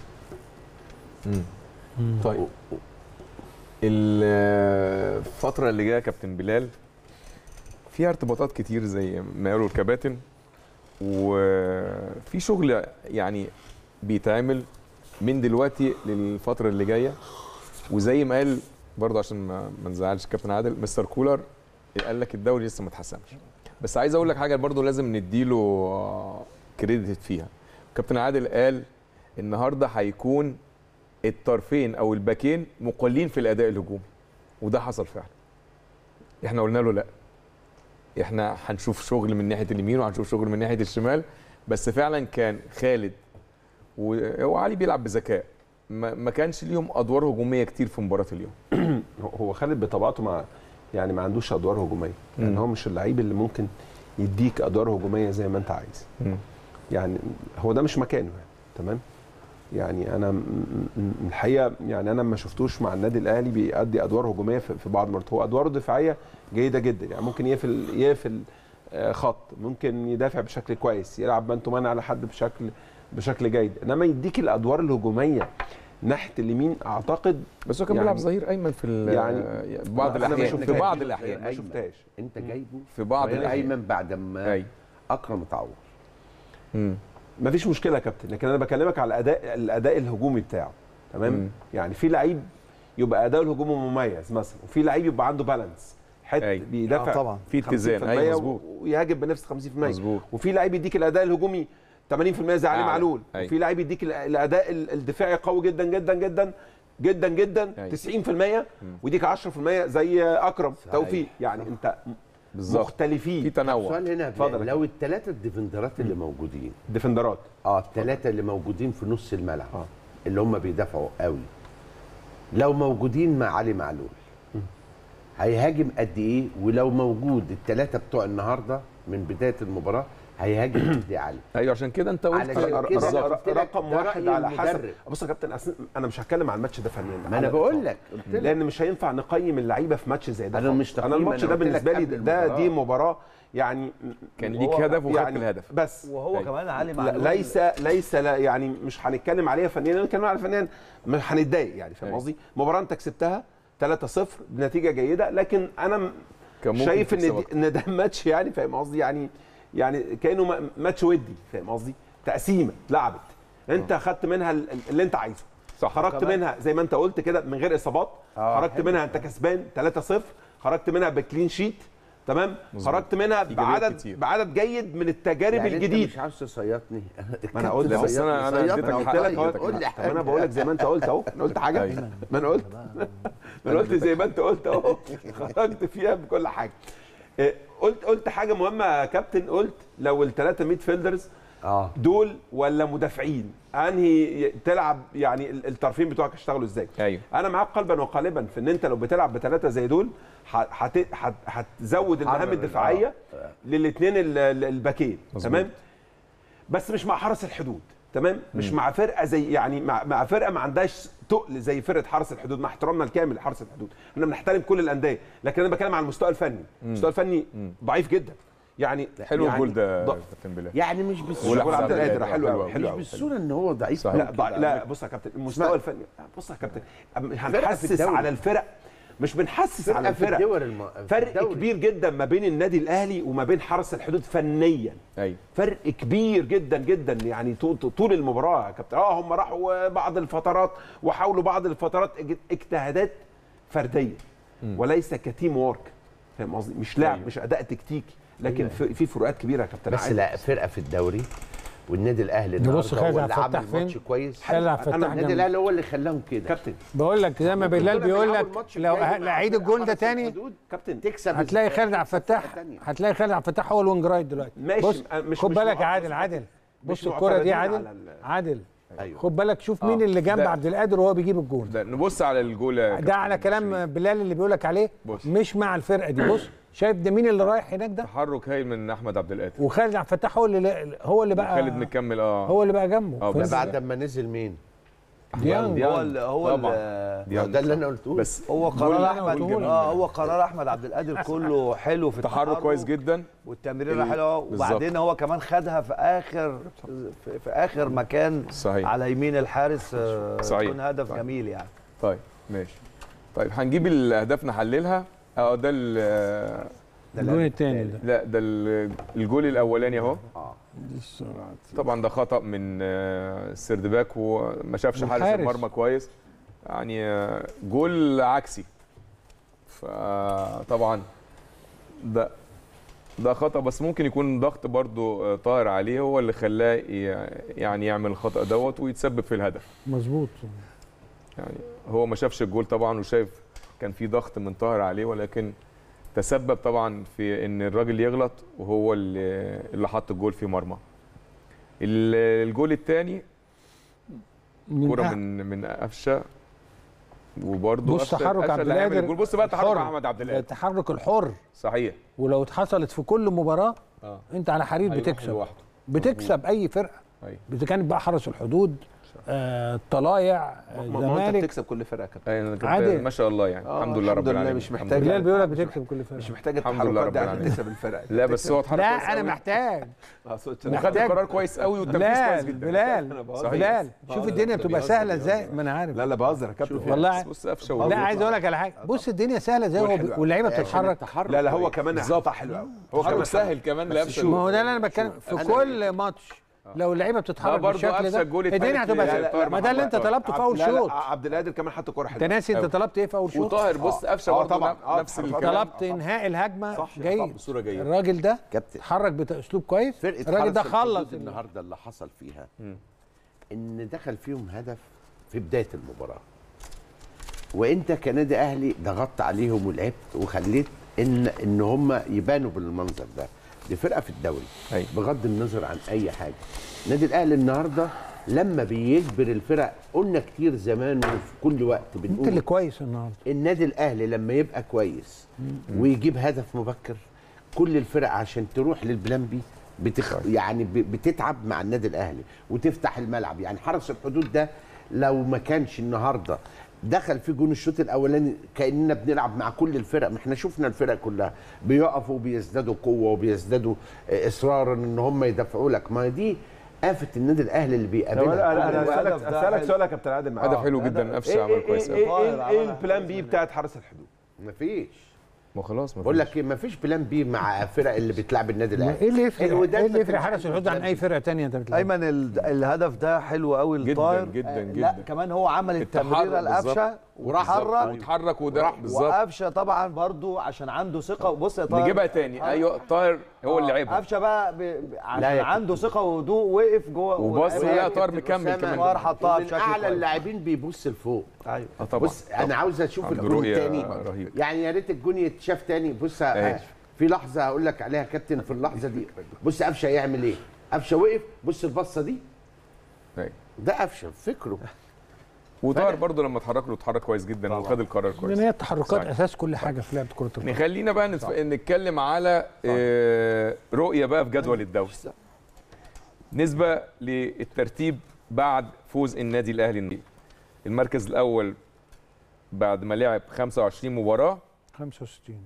طيب الفترة اللي جاية يا كابتن بلال في فيها ارتباطات كتير زي ما قالوا الكباتن وفي شغل يعني بيتعمل من دلوقتي للفتره اللي جايه وزي ما قال برضه عشان ما ما نزعلش كابتن عادل مستر كولر قال لك الدوري لسه ما اتحسمش بس عايز اقول لك حاجه برضه لازم نديله كريدت فيها كابتن عادل قال النهارده هيكون الطرفين او الباكين مقلين في الاداء الهجومي وده حصل فعلا احنا قلنا له لا احنا هنشوف شغل من ناحيه اليمين وهنشوف شغل من ناحيه الشمال بس فعلا كان خالد و- وعلي بيلعب بذكاء ما ما كانش ليهم ادوار هجوميه كتير في مباراه اليوم هو خالد بطبيعته مع يعني ما عندوش ادوار هجوميه يعني مم. هو مش اللعيب اللي ممكن يديك ادوار هجوميه زي ما انت عايز مم. يعني هو ده مش مكانه يعني تمام يعني انا م- م- الحقيقه يعني انا ما شفتوش مع النادي الاهلي بيأدي ادوار هجوميه في في بعض المرات هو ادواره الدفاعيه جيده جدا يعني ممكن يقفل يقفل آه، خط ممكن يدافع بشكل كويس يلعب مان تو مان على حد بشكل بشكل جيد انما يديك الادوار الهجوميه ناحيه اليمين اعتقد بس هو كان يعني- بيلعب ظهير ايمن في ال- يعني بعض أنا ما الاحيان شفتهاش. في بعض غير الاحيان ما أيمن. شفتهاش انت جايبه في بعض غير الاحيان ايمن بعد ما اي اكرم اتعور مم. ما فيش مشكله يا كابتن لكن انا بكلمك على الاداء الاداء الهجومي بتاعه تمام مم. يعني في لعيب يبقى اداؤه الهجومي مميز مثلا وفي لعيب يبقى عنده بالانس حته أي. بيدافع آه طبعا. في اتزان 50% ايوه مظبوط ويهاجم بنفس 50% مظبوط وفي لعيب يديك الاداء الهجومي 80% زي علي أعلى. معلول أي. وفي لعيب يديك ال- الاداء ال- الدفاعي قوي جدا جدا جدا جدا جدا أي. 90% ويديك 10% زي اكرم صحيح. توفيق يعني انت بالظبط في مختلفين تنوع السؤال هنا اتفضل يا لو الثلاثه الديفندرات اللي موجودين ديفندرات اه الثلاثه اللي موجودين في نص الملعب آه. اللي هم بيدافعوا قوي لو موجودين مع علي معلول هيهاجم قد ايه ولو موجود الثلاثه بتوع النهارده من بدايه المباراه هيهاجم قد ايه علي ايوه عشان كده انت قلت علشان ر- كده ر- قلت لك رقم ده واحد رأي على حسب المدرب. بص يا كابتن أصل انا مش هتكلم عن الماتش ده فنيا ما انا على بقول الإطلاق. لك قلت لك لان مش هينفع نقيم اللعيبه في ماتش زي ده أنا خالص. مش انا تقييم، الماتش أنا ده قلت لك بالنسبه لي قبل ده المباراة. دي مباراه يعني كان هو- ليك هدف وخدت يعني الهدف بس وهو أيوة. كمان علي لا معلول ليس ليس لا يعني مش هنتكلم عليها فنيا هنتكلم عليها فنيا مش هنتضايق يعني فاهم أيوة. قصدي مباراه انت كسبتها 3-0 بنتيجه جيده لكن انا كان ممكن شايف ان تكسب دي أكتر. ان ده ماتش يعني فاهم قصدي يعني يعني كانه ما- ماتش ودي فاهم قصدي تقسيمه لعبت انت خدت منها ال- اللي انت عايزه صح خرجت وكمان- منها زي ما انت قلت كده من غير اصابات آه، خرجت حلو. منها انت كسبان 3-0 خرجت منها بكلين شيت تمام مظبوط. خرجت منها إيجابيات بعدد كتير. بعدد جيد من التجارب يعني انت الجديد مش عاوز تصيطني ما انا قلت لا، بس أنا- أنا اديتك انا قلت حق، لك اديتك اهو قول لي طب انا بقول لك زي ما انت قلت اهو انا قلت حاجه أيوة. ما انا قلت ما انا قلت زي ما انت قلت اهو خرجت فيها بكل حاجه إيه، قلت قلت حاجه مهمه يا كابتن قلت لو الثلاثه ميد فيلدرز اه دول ولا مدافعين انهي ي- تلعب يعني ال- الطرفين بتوعك يشتغلوا ازاي ايوه انا معاك قلبا وقالبا في ان انت لو بتلعب بثلاثه زي دول ه- هت- هت- هتزود المهام حرر ال- الدفاعيه آه. للاثنين الباكين مظبوط. تمام بس مش مع حرس الحدود تمام مش مع فرقه زي يعني مع, مع فرقه ما عندهاش تقل زي فرقه حرس الحدود مع احترامنا الكامل لحرس الحدود احنا بنحترم كل الانديه لكن انا بتكلم على المستوى الفني المستوى الفني ضعيف جدا يعني حلو يعني الجول ده ض- كابتن بلال يعني مش ولا بالصوره جول عبد القادر حلو قوي مش حلو قوي بالصوره ان هو ضعيف صحيح. لا كده. ضع... لا بص يا كابتن المستوى الفني بص يا كابتن أم- في هنحسس الدوري. على الفرق مش بنحسس فرقة على في الفرق الدول الم... في فرق الدوري. كبير جدا ما بين النادي الاهلي وما بين حرس الحدود فنيا ايوه فرق كبير جدا جدا يعني طول, طول المباراه يا كابتن اه هم راحوا بعض الفترات وحاولوا بعض الفترات اج- اجتهادات فرديه وليس كتيم وورك فاهم قصدي مش لعب أيوة. مش اداء تكتيكي لكن في, في فروقات كبيره يا كابتن بس عادل. لا فرقه في الدوري والنادي الاهلي ده بص النهارده خالد هو عبد اللي الفتاح عمل ماتش فين؟ كويس خالد عبد أنا الفتاح النادي جنب. الاهلي هو اللي خلاهم كده كابتن بقول لك زي ما بلال دول بيقول بيلعبوا لك الماتش لو الجاي ه- مع لعيد فرقة الجول ده حرس تاني الحدود كابتن تكسب هتلاقي خالد عبد الفتاح فرقة تانية. هتلاقي خالد عبد الفتاح هو الوينج رايت دلوقتي ماشي، بص أنا مش- خد مش بالك يا معترض عادل بس عادل مش بص الكرة دي معترضين عادل على ال- عادل ايوه خد بالك شوف آه. مين اللي جنب ده- عبد القادر وهو بيجيب الجول ده نبص على الجول يا ده كابتن على كلام شريف. بلال اللي بيقول لك عليه بص. مش مع الفرقه دي بص شايف ده مين اللي رايح هناك ده تحرك هايل من احمد عبد القادر وخالد عبد الفتاح هو اللي هو اللي بقى خالد مكمل اه هو اللي بقى جنبه آه، فهمت بس ده إزاي؟ بعد ما نزل مين؟ ديانج هو ال هو طبعا. ال ديانج ده اللي صح. انا قلته بس هو جول قرار جول احمد جميل. اه هو قرار احمد عبد القادر كله حلو في تحرك كويس جدا والتمريره ال- حلوه بالظبط. وبعدين هو كمان خدها في اخر في, في اخر مكان صحيح على يمين الحارس آه، صحيح. يكون هدف صحيح. جميل يعني طيب ماشي طيب هنجيب الاهداف نحللها اه ده ال- ده الجون الهدف الثاني التالت. ده لا ده ال- الجول الاولاني اهو اه طبعا ده خطا من آه، السردباك وما شافش حارس والحارس. المرمى كويس يعني آه، جول عكسي فطبعا ده ده خطا بس ممكن يكون ضغط برضو آه، طاهر عليه هو اللي خلاه ي- يعني يعمل الخطا دوت ويتسبب في الهدف مظبوط يعني هو ما شافش الجول طبعا وشايف كان في ضغط من طاهر عليه ولكن تسبب طبعا في ان الراجل يغلط وهو اللي اللي حط الجول في مرمى ال- الجول الثاني من كرة أه- من من قفشه وبرضه بص تحرك عبد القادر الجول بص بقى تحرك الحر. احمد عبد القادر التحرك الحر صحيح ولو اتحصلت في كل مباراه اه انت على حرير هيروح بتكسب لوحده. بتكسب اي فرقه أيوة. اذا كانت بقى حرس الحدود آه الطلايع آه، ما ما انت الزمالك بتكسب كل فرقه كابتن أيوة، أنا كنت- عادي. ما شاء الله يعني آه، الحمد لله الحمد رب لله، العالمين مش الحمد محتاج لله. بلال بيقول لك بتكسب كل فرقه مش محتاج الحمد لله التحركات رب دي عشان العالمين. تكسب الفرقه لا بس هو اتحرك كويس لا انا أوي. محتاج وخد محتاج. القرار كويس قوي والتنفيذ كويس بلال جدا بلال صحيح. بلال شوف آه، الدنيا لا، بتبقى بيهزر، سهله بيهزر. ازاي ما انا عارف لا لا بهزر يا كابتن والله بص قفشه لا وهو- عايز اقول لك على حاجه بص الدنيا سهله ازاي جول وهو حلو بي- أوي. واللعيبه عشان بتتحرك التحرك لا لا هو كويس. كمان بالظبط. حطها حلو قوي هو تحرك كمان سهل كمان لقفشه ما هو ده اللي انا بتكلم في أنا- كل ماتش لو اللعيبه بتتحرك برضو بالشكل قفشة ده الجول التالت الدنيا هتبقى لا، لا، سهله ما ده اللي انت محمد طلبته في اول لا، لا، شوط عبد القادر كمان حط كوره انت حلوه ناسي انت أوي. طلبت ايه في اول شوط وطاهر بص قفشه آه، برضه طبعاً. آه، نفس طبعاً. الكلام طلبت انهاء الهجمه صح، جيد بصوره جيده الراجل ده كابتن اتحرك باسلوب كويس فرقه الراجل ده حرس خلص الحدود النهارده اللي حصل فيها ان دخل فيهم هدف في بدايه المباراه وانت كنادي اهلي ضغطت عليهم ولعبت وخليت ان ان هم يبانوا بالمنظر ده دي فرقه في الدوري أيوة. بغض النظر عن اي حاجه النادي الاهلي النهارده لما بيجبر الفرق قلنا كتير زمان وفي كل وقت انت اللي بنقول كويس النهارده النادي الاهلي لما يبقى كويس ويجيب هدف مبكر كل الفرق عشان تروح للبلان بي بتخ... يعني ب... بتتعب مع النادي الاهلي وتفتح الملعب يعني حرس الحدود ده لو ما كانش النهارده دخل في جون الشوط الاولاني كاننا بنلعب مع كل الفرق ما احنا شفنا الفرق كلها بيقفوا وبيزدادوا قوه وبيزدادوا آه، اصرارا ان هم يدافعوا لك ما دي آفة النادي الاهلي اللي طب بيقابلها انا انا كل اسالك وقت. اسالك سؤال يا كابتن عادل معاك هدف حلو جدا قفشه ايه عمل ايه كويس ايه قوي ايه, إيه البلان بي بتاعت حرس الحدود مفيش ما خلاص ما بقول فيش. لك ايه مفيش بلان بي مع فرق اللي بتلعب النادي الاهلي ايه اللي يفرق الوداد ايه ما اللي يفرق كانش حرس عنده الحدود عن بلان اي بي. فرقه تانية انت بتلعب ايمن ال- الهدف ده حلو قوي جداً، لطاهر جداً، آه، جداً. لا كمان هو عمل التحرك التمريره بالظبط. لقفشه وراح واتحرك واتحرك وده بالظبط وقفشه طبعا برضو عشان عنده ثقه بص يا طاهر نجيبها تاني ايوه طاهر هو اللي لعبها قفشه بقى ب... ب... عشان لا يا عنده ثقه وهدوء وقف جوه وبص ولعب. لا يا طاهر كابتن مكمل أسامة، كمان طاهر حطها من بشكل اعلى كويس. اللاعبين بيبص لفوق ايوه اه طبعا بص انا عاوز اشوف عنده الجون رؤية الثاني رهيبة. يعني يا ريت الجون يتشاف تاني بص ماشي. في لحظه هقول لك عليها كابتن في اللحظه دي بص قفشه يعمل ايه قفشه وقف بص البصه دي أيوة. ده قفشه فكره وطاهر برضه لما اتحرك له اتحرك كويس جدا وخد القرار كويس لان هي التحركات صحيح. اساس كل حاجه في لعبه كره القدم نخلينا بقى نتف... نتكلم على آه، رؤيه بقى في جدول الدوري نسبه للترتيب بعد فوز النادي الاهلي النهائي. المركز الاول بعد ما لعب 25 مباراه 65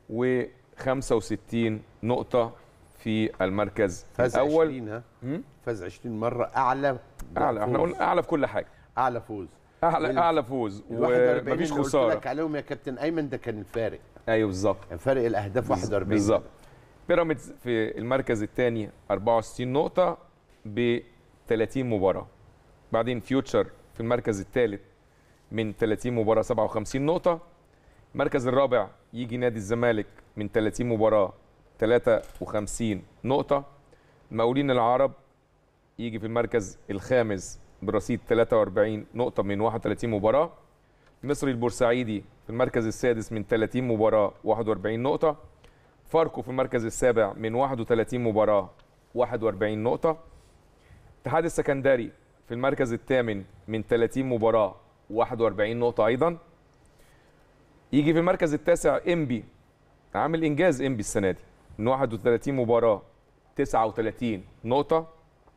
و65 نقطه في المركز فاز الاول 20 ها مم؟ فاز 20 مره اعلى اعلى احنا فوز. قلنا اعلى في كل حاجه اعلى فوز اعلى وال- اعلى فوز ال 41 ومفيش اللي قلت خساره لك عليهم يا كابتن ايمن ده كان الفارق ايوه بالظبط كان فارق الاهداف 41 بالظبط بيراميدز في المركز الثاني 64 نقطة ب 30 مباراة بعدين فيوتشر في المركز الثالث من 30 مباراة 57 نقطة المركز الرابع يجي نادي الزمالك من 30 مباراة 53 نقطة المقاولين العرب يجي في المركز الخامس برصيد 43 نقطة من 31 مباراة مصري البورسعيدي في المركز السادس من 30 مباراة 41 نقطة فاركو في المركز السابع من 31 مباراة 41 نقطة اتحاد السكندري في المركز الثامن من 30 مباراة 41 نقطة أيضا يجي في المركز التاسع إنبي عامل إنجاز إنبي السنة دي من 31 مباراة 39 نقطة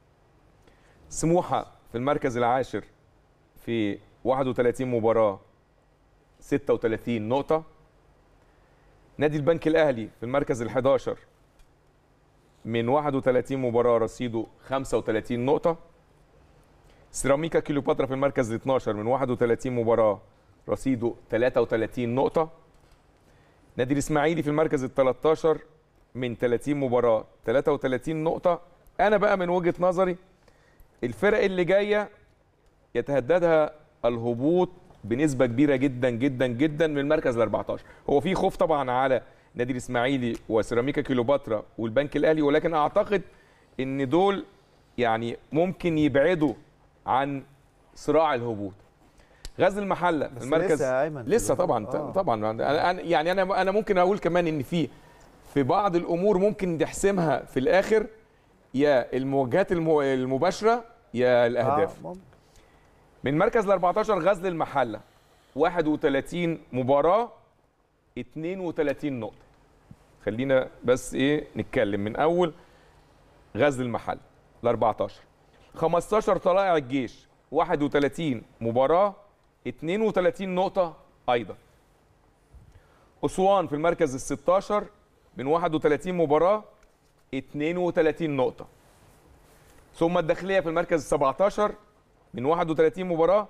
سموحة في المركز العاشر في 31 مباراة 36 نقطة نادي البنك الأهلي في المركز ال11 من 31 مباراة رصيده 35 نقطة سيراميكا كيلوباترا في المركز ال12 من 31 مباراة رصيده 33 نقطة نادي الاسماعيلي في المركز ال 13 من 30 مباراه 33 نقطه انا بقى من وجهه نظري الفرق اللي جايه يتهددها الهبوط بنسبه كبيره جدا جدا جدا من المركز ال 14 هو في خوف طبعا على نادي الاسماعيلي وسيراميكا كيلوباترا والبنك الاهلي ولكن اعتقد ان دول يعني ممكن يبعدوا عن صراع الهبوط غزل المحله بس المركز لسه يا أيمن. لسه طبعا آه. طبعا أنا أنا- يعني انا انا ممكن اقول كمان ان في في بعض الامور ممكن تحسمها في الاخر يا المواجهات الم- المباشره يا الاهداف آه، ممكن. من مركز ال 14 غزل المحله 31 مباراه 32 نقطه خلينا بس ايه نتكلم من اول غزل المحله ال 14 15 طلائع الجيش 31 مباراه 32 نقطه ايضا اسوان في المركز ال 16 من 31 مباراه 32 نقطه ثم الداخليه في المركز ال 17 من 31 مباراه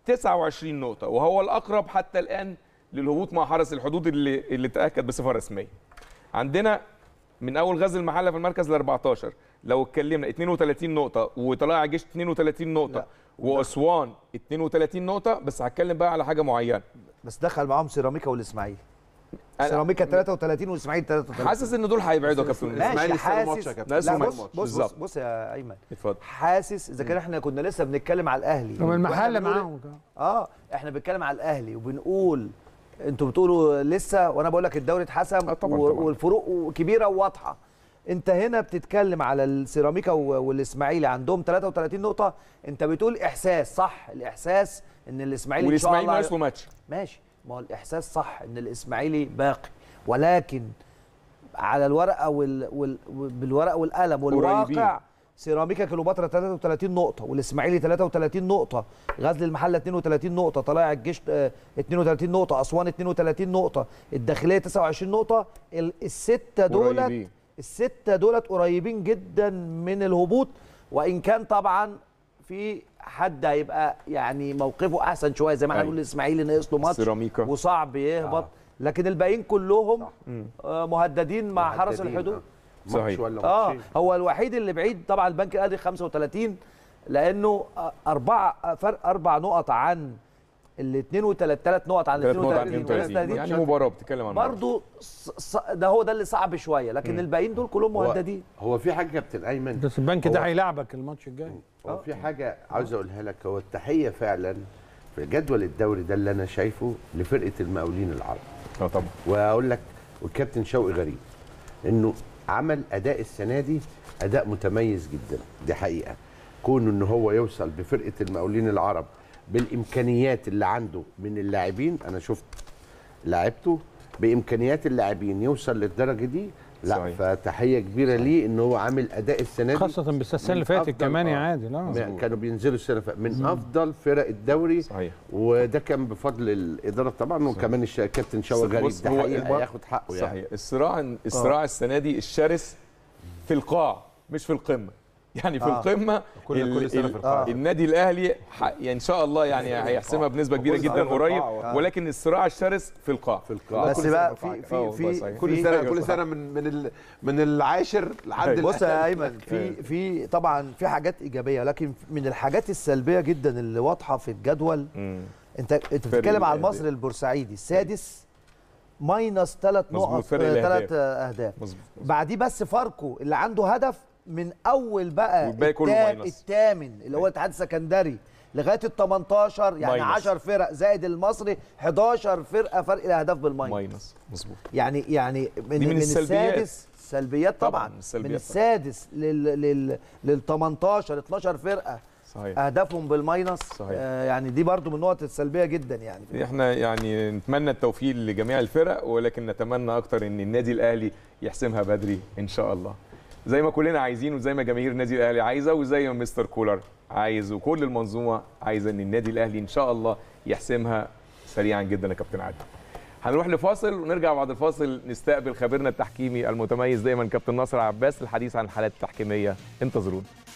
29 نقطه وهو الاقرب حتى الان للهبوط مع حرس الحدود اللي اللي تاكد بصفه رسميه عندنا من اول غزل المحله في المركز ال 14 لو اتكلمنا 32 نقطه وطلائع الجيش 32 نقطه لا. واسوان 32 نقطه بس هتكلم بقى على حاجه معينه بس دخل معاهم سيراميكا والاسماعيلي أنا- سيراميكا 33 والاسماعيلي 33 حاسس ان دول هيبعدوا يا كابتن الإسماعيلي ماشي استلم ماتش حاسس يا كابتن. ناس لا وماتش. بص بص بص, بالظبط. بص يا ايمن اتفضل حاسس اذا كان احنا كنا لسه بنتكلم على الاهلي طب المحل وإحنا بنقول- معاهم كمان. اه احنا بنتكلم على الاهلي وبنقول انتوا بتقولوا لسه وانا بقول لك الدوري اتحسم آه طبعاً، و- طبعاً. والفروق كبيره وواضحه انت هنا بتتكلم على السيراميكا و- والاسماعيلي عندهم 33 نقطه انت بتقول احساس صح الاحساس ان الاسماعيلي ان شاء والاسماعيلي الله ناقص له ماتش ماشي ما هو الاحساس صح ان الاسماعيلي باقي ولكن على الورقه وال... وال... بالورقه والقلم والواقع قريبين. سيراميكا كليوباترا 33 نقطه والاسماعيلي 33 نقطه غزل المحله 32 نقطه طلائع الجيش آه، 32 نقطه اسوان 32 نقطه الداخليه 29 نقطه ال- السته دولت قريبين. السته دولت قريبين جدا من الهبوط وان كان طبعا في حد هيبقى يعني موقفه احسن شويه زي ما احنا أيوة. بنقول الاسماعيلي ناقص له ماتش سيراميكا. وصعب يهبط لكن الباقيين كلهم آه مهددين مع حرس محددين، الحدود آه. صحيح. ماتش ولا اه ماتشين. هو الوحيد اللي بعيد طبعا البنك الاهلي 35 لانه آه، اربعه فرق اربع نقط عن ال 32 ثلاث نقط عن ال ثلاث نقط عن 32 32 يعني مباراه بتتكلم عن مباراة. برضه ده هو ده اللي صعب شويه لكن الباقيين دول كلهم هو- مهددين هو في حاجه كابتن ايمن بس البنك ده هو- هيلاعبك الماتش الجاي هو في حاجه عاوز اقولها لك هو التحيه فعلا في جدول الدوري ده اللي انا شايفه لفرقه المقاولين العرب اه طبعا واقول لك والكابتن شوقي غريب انه عمل اداء السنه دي اداء متميز جدا دي حقيقه كونه ان هو يوصل بفرقه المقاولين العرب بالامكانيات اللي عنده من اللاعبين انا شفت لعبته بامكانيات اللاعبين يوصل للدرجه دي لا صحيح. فتحيه كبيره ليه ان هو عامل اداء السنه دي خاصة بس السنة اللي من فاتت أفضل- كمان يا آه. عادل اه ما- كانوا بينزلوا السنه اللي فاتت. من افضل فرق الدوري صحيح وده كان بفضل الاداره طبعا وكمان الش- كابتن شوقي غريب بص، ده هو حقيقه البر- هياخد حقه يعني صحيح الصراع الصراع السنه دي الشرس في القاع مش في القمه يعني في آه. القمه كل- ال- كل سنة ال- في القاع. النادي الاهلي ح- يعني ان شاء الله يعني هيحسمها بنسبه كبيره كل جدا سنة في قريب القاع. ولكن الصراع الشرس في القاع في القاع بس كل بقى سنة في آه، في والله في صحيح. كل في- سنه أيوة كل صح. سنه من من ال من العاشر لحد أيوة. بص يا الأخير. ايمن في في طبعا في حاجات ايجابيه لكن من الحاجات السلبيه جدا اللي واضحه في الجدول مم. انت انت بتتكلم على الأهداف. المصري البورسعيدي السادس ماينس ثلاث مظبوط، نقط فرق الأهداف. ثلاث اهداف مظبوط بعديه بس فاركو اللي عنده هدف من اول بقى والباقي كله التام ماينس. الثامن اللي هو الاتحاد السكندري لغايه ال 18 يعني ماينس. 10 فرق زائد المصري 11 فرقه فرق الاهداف بالماينس ماينس مظبوط يعني يعني من, دي من من السلبيات. السادس سلبيات طبعا, طبعاً، السلبيات من طبعاً. السادس لل لل لل 18 12 فرقه صحيح اهدافهم بالماينس صحيح. آه يعني دي برضو من النقط السلبيه جدا يعني احنا يعني نتمنى التوفيق لجميع الفرق ولكن نتمنى اكتر ان النادي الاهلي يحسمها بدري ان شاء الله زي ما كلنا عايزين وزي ما جماهير النادي الاهلي عايزه وزي ما مستر كولر عايز وكل المنظومه عايزه ان النادي الاهلي ان شاء الله يحسمها سريعا جدا يا كابتن عادل هنروح لفاصل ونرجع بعد الفاصل نستقبل خبيرنا التحكيمي المتميز دايما كابتن ناصر عباس للحديث عن الحالات التحكيميه انتظرونا